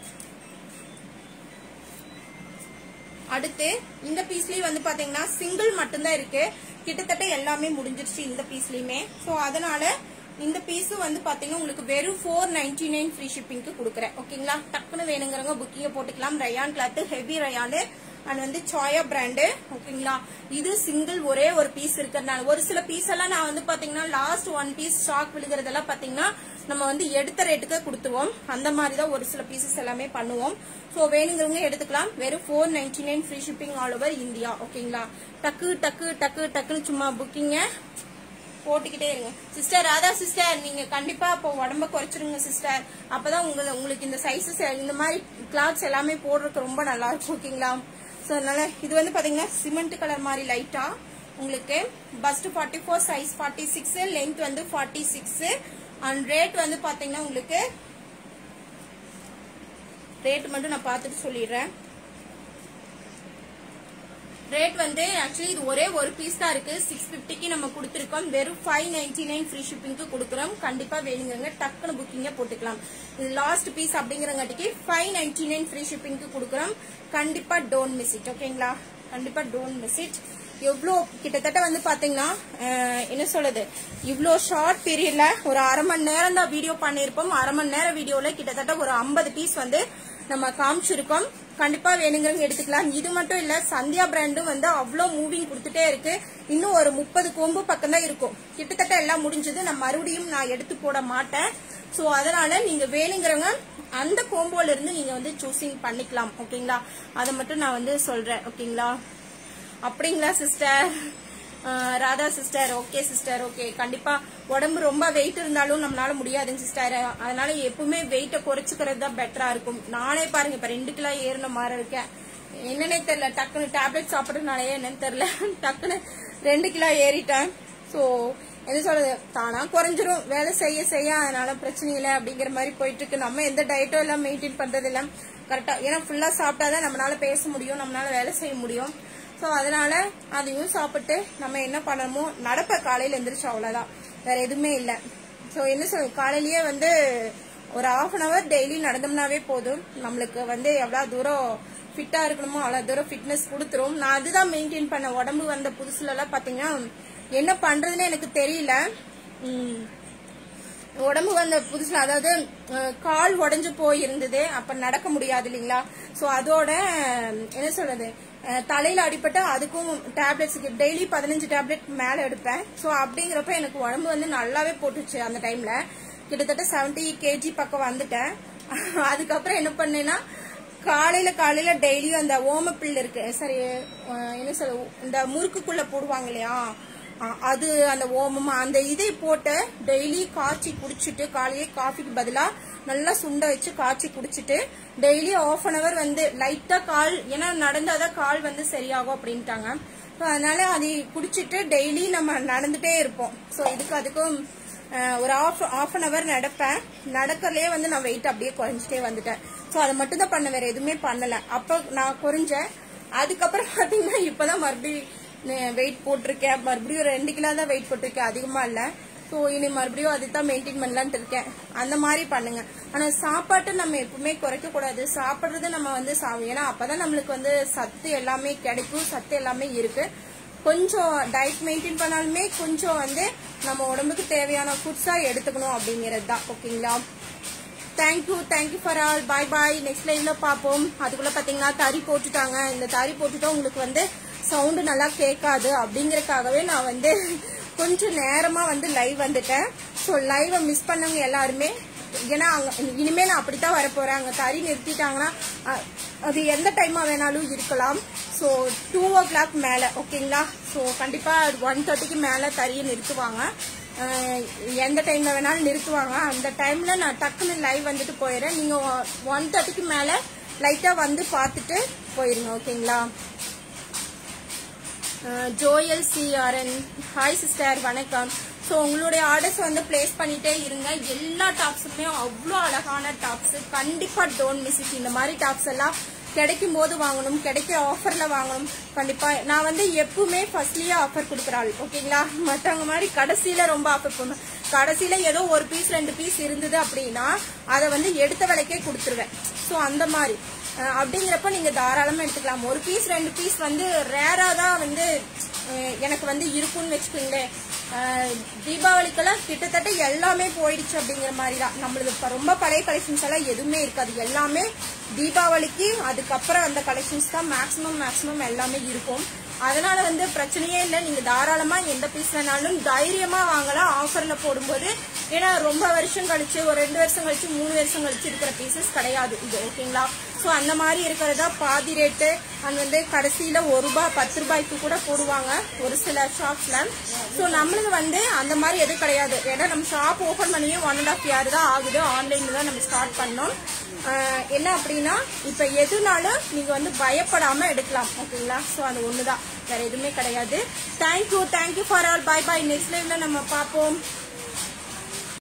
அடுத்து இந்த பீஸ்லயும் வந்து பாத்தீங்கன்னா சிங்கிள் மட்டும்தான் இருக்கு கிட்டத்தட்ட எல்லாமே முடிஞ்சிருச்சு இந்த பீஸ்லயுமே சோ அதனால இந்த பீஸும் வந்து பாத்தீங்கன்னா உங்களுக்கு வெறும் ஃபோர் நைன்டி நைன் ஃப்ரீ ஷிப்பிங்க்கு கொடுக்குறேன் ஓகேங்களா டக்குன்னு வேணுங்கிறவங்க புக்கிங்க போட்டுக்கலாம் rayon cloth heavy rayon and வந்து சாயா பிராண்டு ஓகேங்களா இது சிங்கிள் ஒரே ஒரு பீஸ் இருக்கிறதுனால ஒரு சில பீஸ் எல்லாம் நான் வந்து பாத்தீங்கன்னா லாஸ்ட் ஒன் பீஸ் ஸ்டாக் விழுகிறதெல்லாம் பாத்தீங்கன்னா நம்ம வந்து எடுத்த ரேட்டுக்கு கொடுத்துருவோம் அந்த மாதிரி தான் ஒரு சில பீசஸ் எல்லாமே பண்ணுவோம் ஸோ வேணுங்கிறவங்க எடுத்துக்கலாம் வெறும் four ninety nine free shipping all over India ஓகேங்களா டக்கு டக்கு டக்கு டக்குன்னு சும்மா புக்கிங்க போட்டுக்கிட்டே இருங்க சிஸ்டர் ராதா சிஸ்டர் நீங்க கண்டிப்பா இப்போ உடம்ப குறைச்சிருங்க சிஸ்டர் அப்பதான் உங்க உங்களுக்கு இந்த சைஸஸ் இந்த மாதிரி கிளாத்ஸ் எல்லாமே போடுறதுக்கு ரொம்ப நல்லா இருக்கும் ஓகேங்களா ஸோ அதனால இது வந்து பாத்தீங்கன்னா சிமெண்ட் கலர் மாதிரி லைட்டா உங்களுக்கு bust forty four size forty six length வந்து ஃபார்ட்டி சிக்ஸ் அண்ட் ரேட் வந்து பாத்தீங்கன்னா உங்களுக்கு ரேட் மட்டும் நான் பார்த்துட்டு சொல்லிடுறேன் ரேட் வந்து ஆக்சுவலி இது ஒரே ஒரு பீஸ் தான் இருக்கு சிக்ஸ் பிப்டிக்கு நம்ம கொடுத்துருக்கோம் வெறும் ஃபைவ் நைன்டி நைன் ஃப்ரீ ஷிப்பிங்க்கு கொடுக்குறோம் கண்டிப்பா வேணுங்கிறவங்க டக்குனு புக்கிங்க போட்டுக்கலாம் இது லாஸ்ட் பீஸ் அப்படிங்கிறங்காட்டிக்கு ஃபைவ் நைன்டி நைன் ஃப்ரீ ஷிப்பிங்க்கு கொடுக்குறோம் கண்டிப்பா டோன்ட் மிஸ் இட் ஓகேங்களா கண்டிப்பா டோன்ட் மிஸ் இட் எவ்வளோ கிட்டத்தட்ட வந்து பாத்தீங்கன்னா அஹ், என்ன சொல்லுது இவ்வளோ ஷார்ட் பீரியட்ல ஒரு அரை மணி நேரம் தான் வீடியோ பண்ணியிருப்போம் அரை மணி நேரம் வீடியோல கிட்டத்தட்ட ஒரு ஐம்பது பீஸ் வந்து நம்ம காமிச்சிருக்கோம் கண்டிப்பா வேணுங்கிறவங்க எடுத்துக்கலாம் இது மட்டும் இல்ல சந்தியா பிராண்டும் வந்து அவ்வளோ மூவிங் கொடுத்துட்டே இருக்கு இன்னும் ஒரு முப்பது கொம்பு பக்கம் தான் இருக்கும் கிட்டத்தட்ட எல்லாம் முடிஞ்சது நான் மறுபடியும் நான் எடுத்து போட மாட்டேன் சோ அதனால நீங்க வேணுங்கிறவங்க அந்த கோம்போல இருந்து நீங்க வந்து சூசிங் பண்ணிக்கலாம் ஓகேங்களா அதை மட்டும் நான் வந்து சொல்றேன் ஓகேங்களா அப்படிங்களா sister Radha sister okay sister okay கண்டிப்பா உடம்பு ரொம்ப வெயிட் இருந்தாலும் நம்மளால முடியாதுங்க சிஸ்டர் அதனால எப்பவுமே வெயிட்டை குறைச்சிக்கிறது தான் பெட்டரா இருக்கும் நானே பாருங்க இப்ப ரெண்டு கிலோ ஏறின மாதிரி இருக்கேன் என்னன்னே தெரியல டக்குன்னு டேப்லெட் சாப்பிட்றதுனாலயே என்னன்னு தெரியல டக்குன்னு ரெண்டு கிலோ ஏறிட்டேன் ஸோ என்ன சொல்றது தானா குறைஞ்சிரும் வேலை செய்ய செய்ய அதனால பிரச்சனை இல்லை அப்படிங்கிற மாதிரி போயிட்டு இருக்கு நம்ம எந்த டயட்டும் எல்லாம் மெயின்டைன் பண்றது இல்லை கரெக்டா ஏன்னா ஃபுல்லா சாப்பிட்டாதான் நம்மளால பேச முடியும் நம்மளால வேலை செய்ய முடியும் ஸோ அதனால அதையும் சாப்பிட்டு நம்ம என்ன பண்ணணுமோ நடப்ப காலையில எந்திரிச்சு அவ்வளவுதான் வேற எதுவுமே இல்லை ஸோ என்ன சொல் காலையிலேயே வந்து ஒரு ஹாஃப் அன் அவர் டெய்லி நடந்தோம்னாவே போதும் நம்மளுக்கு வந்து எவ்வளவு தூரம் ஃபிட்டா இருக்கணுமோ அவ்வளவு தூரம் ஃபிட்னஸ் கொடுத்துரும் நான் அதுதான் மெயின்டைன் பண்ண உடம்பு வந்த புதுசுல எல்லாம் பாத்தீங்கன்னா என்ன பண்றதுன்னு எனக்கு தெரியல உம் உடம்பு வந்த புதுசுல அதாவது அஹ், கால் உடைஞ்சு போயிருந்தது அப்ப நடக்க முடியாது இல்லைங்களா சோ அதோட அஹ், என்ன சொல்றது அஹ், தலையில அடிபட்டு அதுக்கும் டேப்லெட்ஸுக்கு டெய்லி பதினஞ்சு டேப்லெட் மேல எடுப்பேன் சோ அப்படிங்கிறப்ப எனக்கு உடம்பு வந்து நல்லாவே போட்டுச்சு அந்த டைம்ல கிட்டத்தட்ட 70 கேஜி பக்கம் வந்துட்டேன் அதுக்கப்புறம் என்ன பண்ணேன்னா காலையில காலையில டெய்லியும் அந்த ஓமப்பில் இருக்கு சரி அஹ், என்ன சொல்ல இந்த முறுக்குக்குள்ள போடுவாங்க இல்லையா அ- அது அந்த ஓமம் அந்த இதை போட்டு டெய்லி காய்ச்சி குடிச்சிட்டு காலையே காஃபிக்கு பதிலா நல்லா சுண்ட வச்சு காய்ச்சி குடிச்சிட்டு டெய்லி ஆஃப் அன் அவர் வந்து லைட்டா கால் ஏன்னா நடந்தாதான் கால் வந்து சரியாகும் அப்படின்ட்டாங்க So, அதனால அதை குடிச்சிட்டு டெய்லி நம்ம நடந்துட்டே இருப்போம் ஸோ இதுக்கு அதுக்கும் அஹ், ஒரு ஆஃப் ஆஃப் அன் அவர் நடப்பேன் நடக்கறதுலயே வந்து நான் வெயிட் அப்படியே குறைஞ்சிட்டே வந்துட்டேன் ஸோ அதை மட்டும் தான் பண்ண வேற எதுவுமே பண்ணல அப்போ நான் குறைஞ்சேன் அதுக்கப்புறம் பாத்தீங்கன்னா இப்பதான் மறுபடியும் வெயிட் போட்டிருக்கேன் மறுபடியும் ரெண்டு கிலோ தான் வெயிட் போட்டிருக்கேன் அதிகமா இல்ல ஸோ இனி மறுபடியும் அதை தான் மெயின்டைன் பண்ணலான்ட்டு இருக்கேன் அந்த மாதிரி பண்ணுங்க ஆனா சாப்பாட்டை நம்ம எப்பவுமே குறைக்க கூடாது சாப்பிடுறது நம்ம வந்து சா- ஏன்னா அப்பதான் நம்மளுக்கு வந்து சத்து எல்லாமே கிடைக்கும் சத்து எல்லாமே இருக்கு கொஞ்சம் டயட் மெயின்டைன் பண்ணாலுமே கொஞ்சம் வந்து நம்ம உடம்புக்கு தேவையான ஃபுட்ஸா எடுத்துக்கணும் அப்படிங்கிறது தான் ஓகேங்களா thank you thank you for all bye bye next லைவ்ல பார்ப்போம் அதுக்குள்ள பாத்தீங்கன்னா தறி போட்டுட்டாங்க இந்த தறி போட்டுட்டா உங்களுக்கு வந்து சவுண்டு நல்லா கேட்காது அப்படிங்கறதுக்காகவே நான் வந்து கொஞ்சம் நேரமா வந்து லைவ் வந்துட்டேன் ஸோ லைவை மிஸ் பண்ணவங்க எல்லாருமே ஏன்னா அங்க இனிமே நான் அப்படித்தான் வரப்போறேன் அங்க தறி நிறுத்திட்டாங்கன்னா அ- அது எந்த டைமா வேணாலும் இருக்கலாம் ஸோ டூ ஓ கிளாக் மேல ஓகேங்களா ஸோ கண்டிப்பா ஒன் தேர்ட்டிக்கு மேல தறியை நிறுத்துவாங்க அஹ் எந்த டைம்ல வேணாலும் நிறுத்துவாங்க அந்த டைம்ல நான் டக்குன்னு லைவ் வந்துட்டு போயிடுறேன் நீங்க ஒன் தேர்ட்டிக்கு மேல லைட்டா வந்து பார்த்துட்டு போயிருங்க ஓகேங்களா ஜோயல் சிஆர்என் ஹாய் சிஸ்டர் வணக்கம் ஸோ உங்களுடைய ஆர்டர்ஸ் வந்து பிளேஸ் பண்ணிட்டே இருங்க எல்லா டாப்ஸுமே அவ்வளோ அழகான டாப்ஸ் கண்டிப்பா டோன்ட் மிஸ் இட் இந்த மாதிரி டாப்ஸ் எல்லாம் கிடைக்கும் போது வாங்கணும் கிடைக்கிற ஆஃபர்ல வாங்கணும் கண்டிப்பா நான் வந்து எப்பவுமே ஃபர்ஸ்ட்லயே ஆஃபர் கொடுக்குறாள் ஓகேங்களா மற்றவங்க மாதிரி கடைசியில ரொம்ப ஆஃபர் பண்ணுவேன் கடைசியில ஏதோ ஒரு பீஸ் ரெண்டு பீஸ் இருந்தது அப்படின்னா அதை வந்து எடுத்த விலைக்கே கொடுத்துருவேன் ஸோ அந்த மாதிரி அஹ் அப்படிங்கிறப்ப நீங்க தாராளமா எடுத்துக்கலாம் ஒரு பீஸ் ரெண்டு பீஸ் வந்து ரேரா தான் வந்து அஹ் எனக்கு வந்து இருக்கும்னு வச்சுக்கோங்களேன் அஹ் தீபாவளிக்கெல்லாம் கிட்டத்தட்ட எல்லாமே போயிடுச்சு அப்படிங்கிற மாதிரி தான் நம்மளுக்கு இப்ப ரொம்ப பழைய கலெக்ஷன்ஸ் எல்லாம் எதுவுமே இருக்காது எல்லாமே தீபாவளிக்கு அதுக்கப்புறம் அந்த கலெக்ஷன்ஸ் தான் மேக்ஸிமம் மேக்ஸிமம் எல்லாமே இருக்கும் அதனால வந்து பிரச்சனையே இல்லை நீங்க தாராளமா எந்த பீஸ் வேணாலும் தைரியமா வாங்கலாம் ஆஃபர்ல போடும்போது ஏன்னா ரொம்ப வருஷம் கழிச்சு ஒரு ரெண்டு வருஷம் கழிச்சு மூணு வருஷம் கழிச்சு இருக்கிற பீசஸ் கிடையாது இது ஓகேங்களா ஸோ அந்த மாதிரி இருக்கிறதா பாதி ரேட்டு அண்ட் வந்து கடைசியில ஒரு ரூபாய் பத்து ரூபாய்க்கு கூட போடுவாங்க ஒரு சில ஷாப்ஸ்ல ஸோ நம்மளுக்கு வந்து அந்த மாதிரி எதுவும் கிடையாது ஏன்னா நம்ம ஷாப் ஓபன் பண்ணியே ஒன் அண்ட் ஆஃப் இயர் தான் ஆகுது ஆன்லைன்ல தான் நம்ம ஸ்டார்ட் பண்ணோம் ஆஹ் என்ன அப்படின்னா இப்ப எதுனாலும் நீங்க வந்து பயப்படாம எடுக்கலாம் ஓகேங்களா ஸோ அது ஒண்ணுதான் வேற எதுவுமே கிடையாது thank you thank you for all bye bye next லைவ்ல நம்ம பார்ப்போம்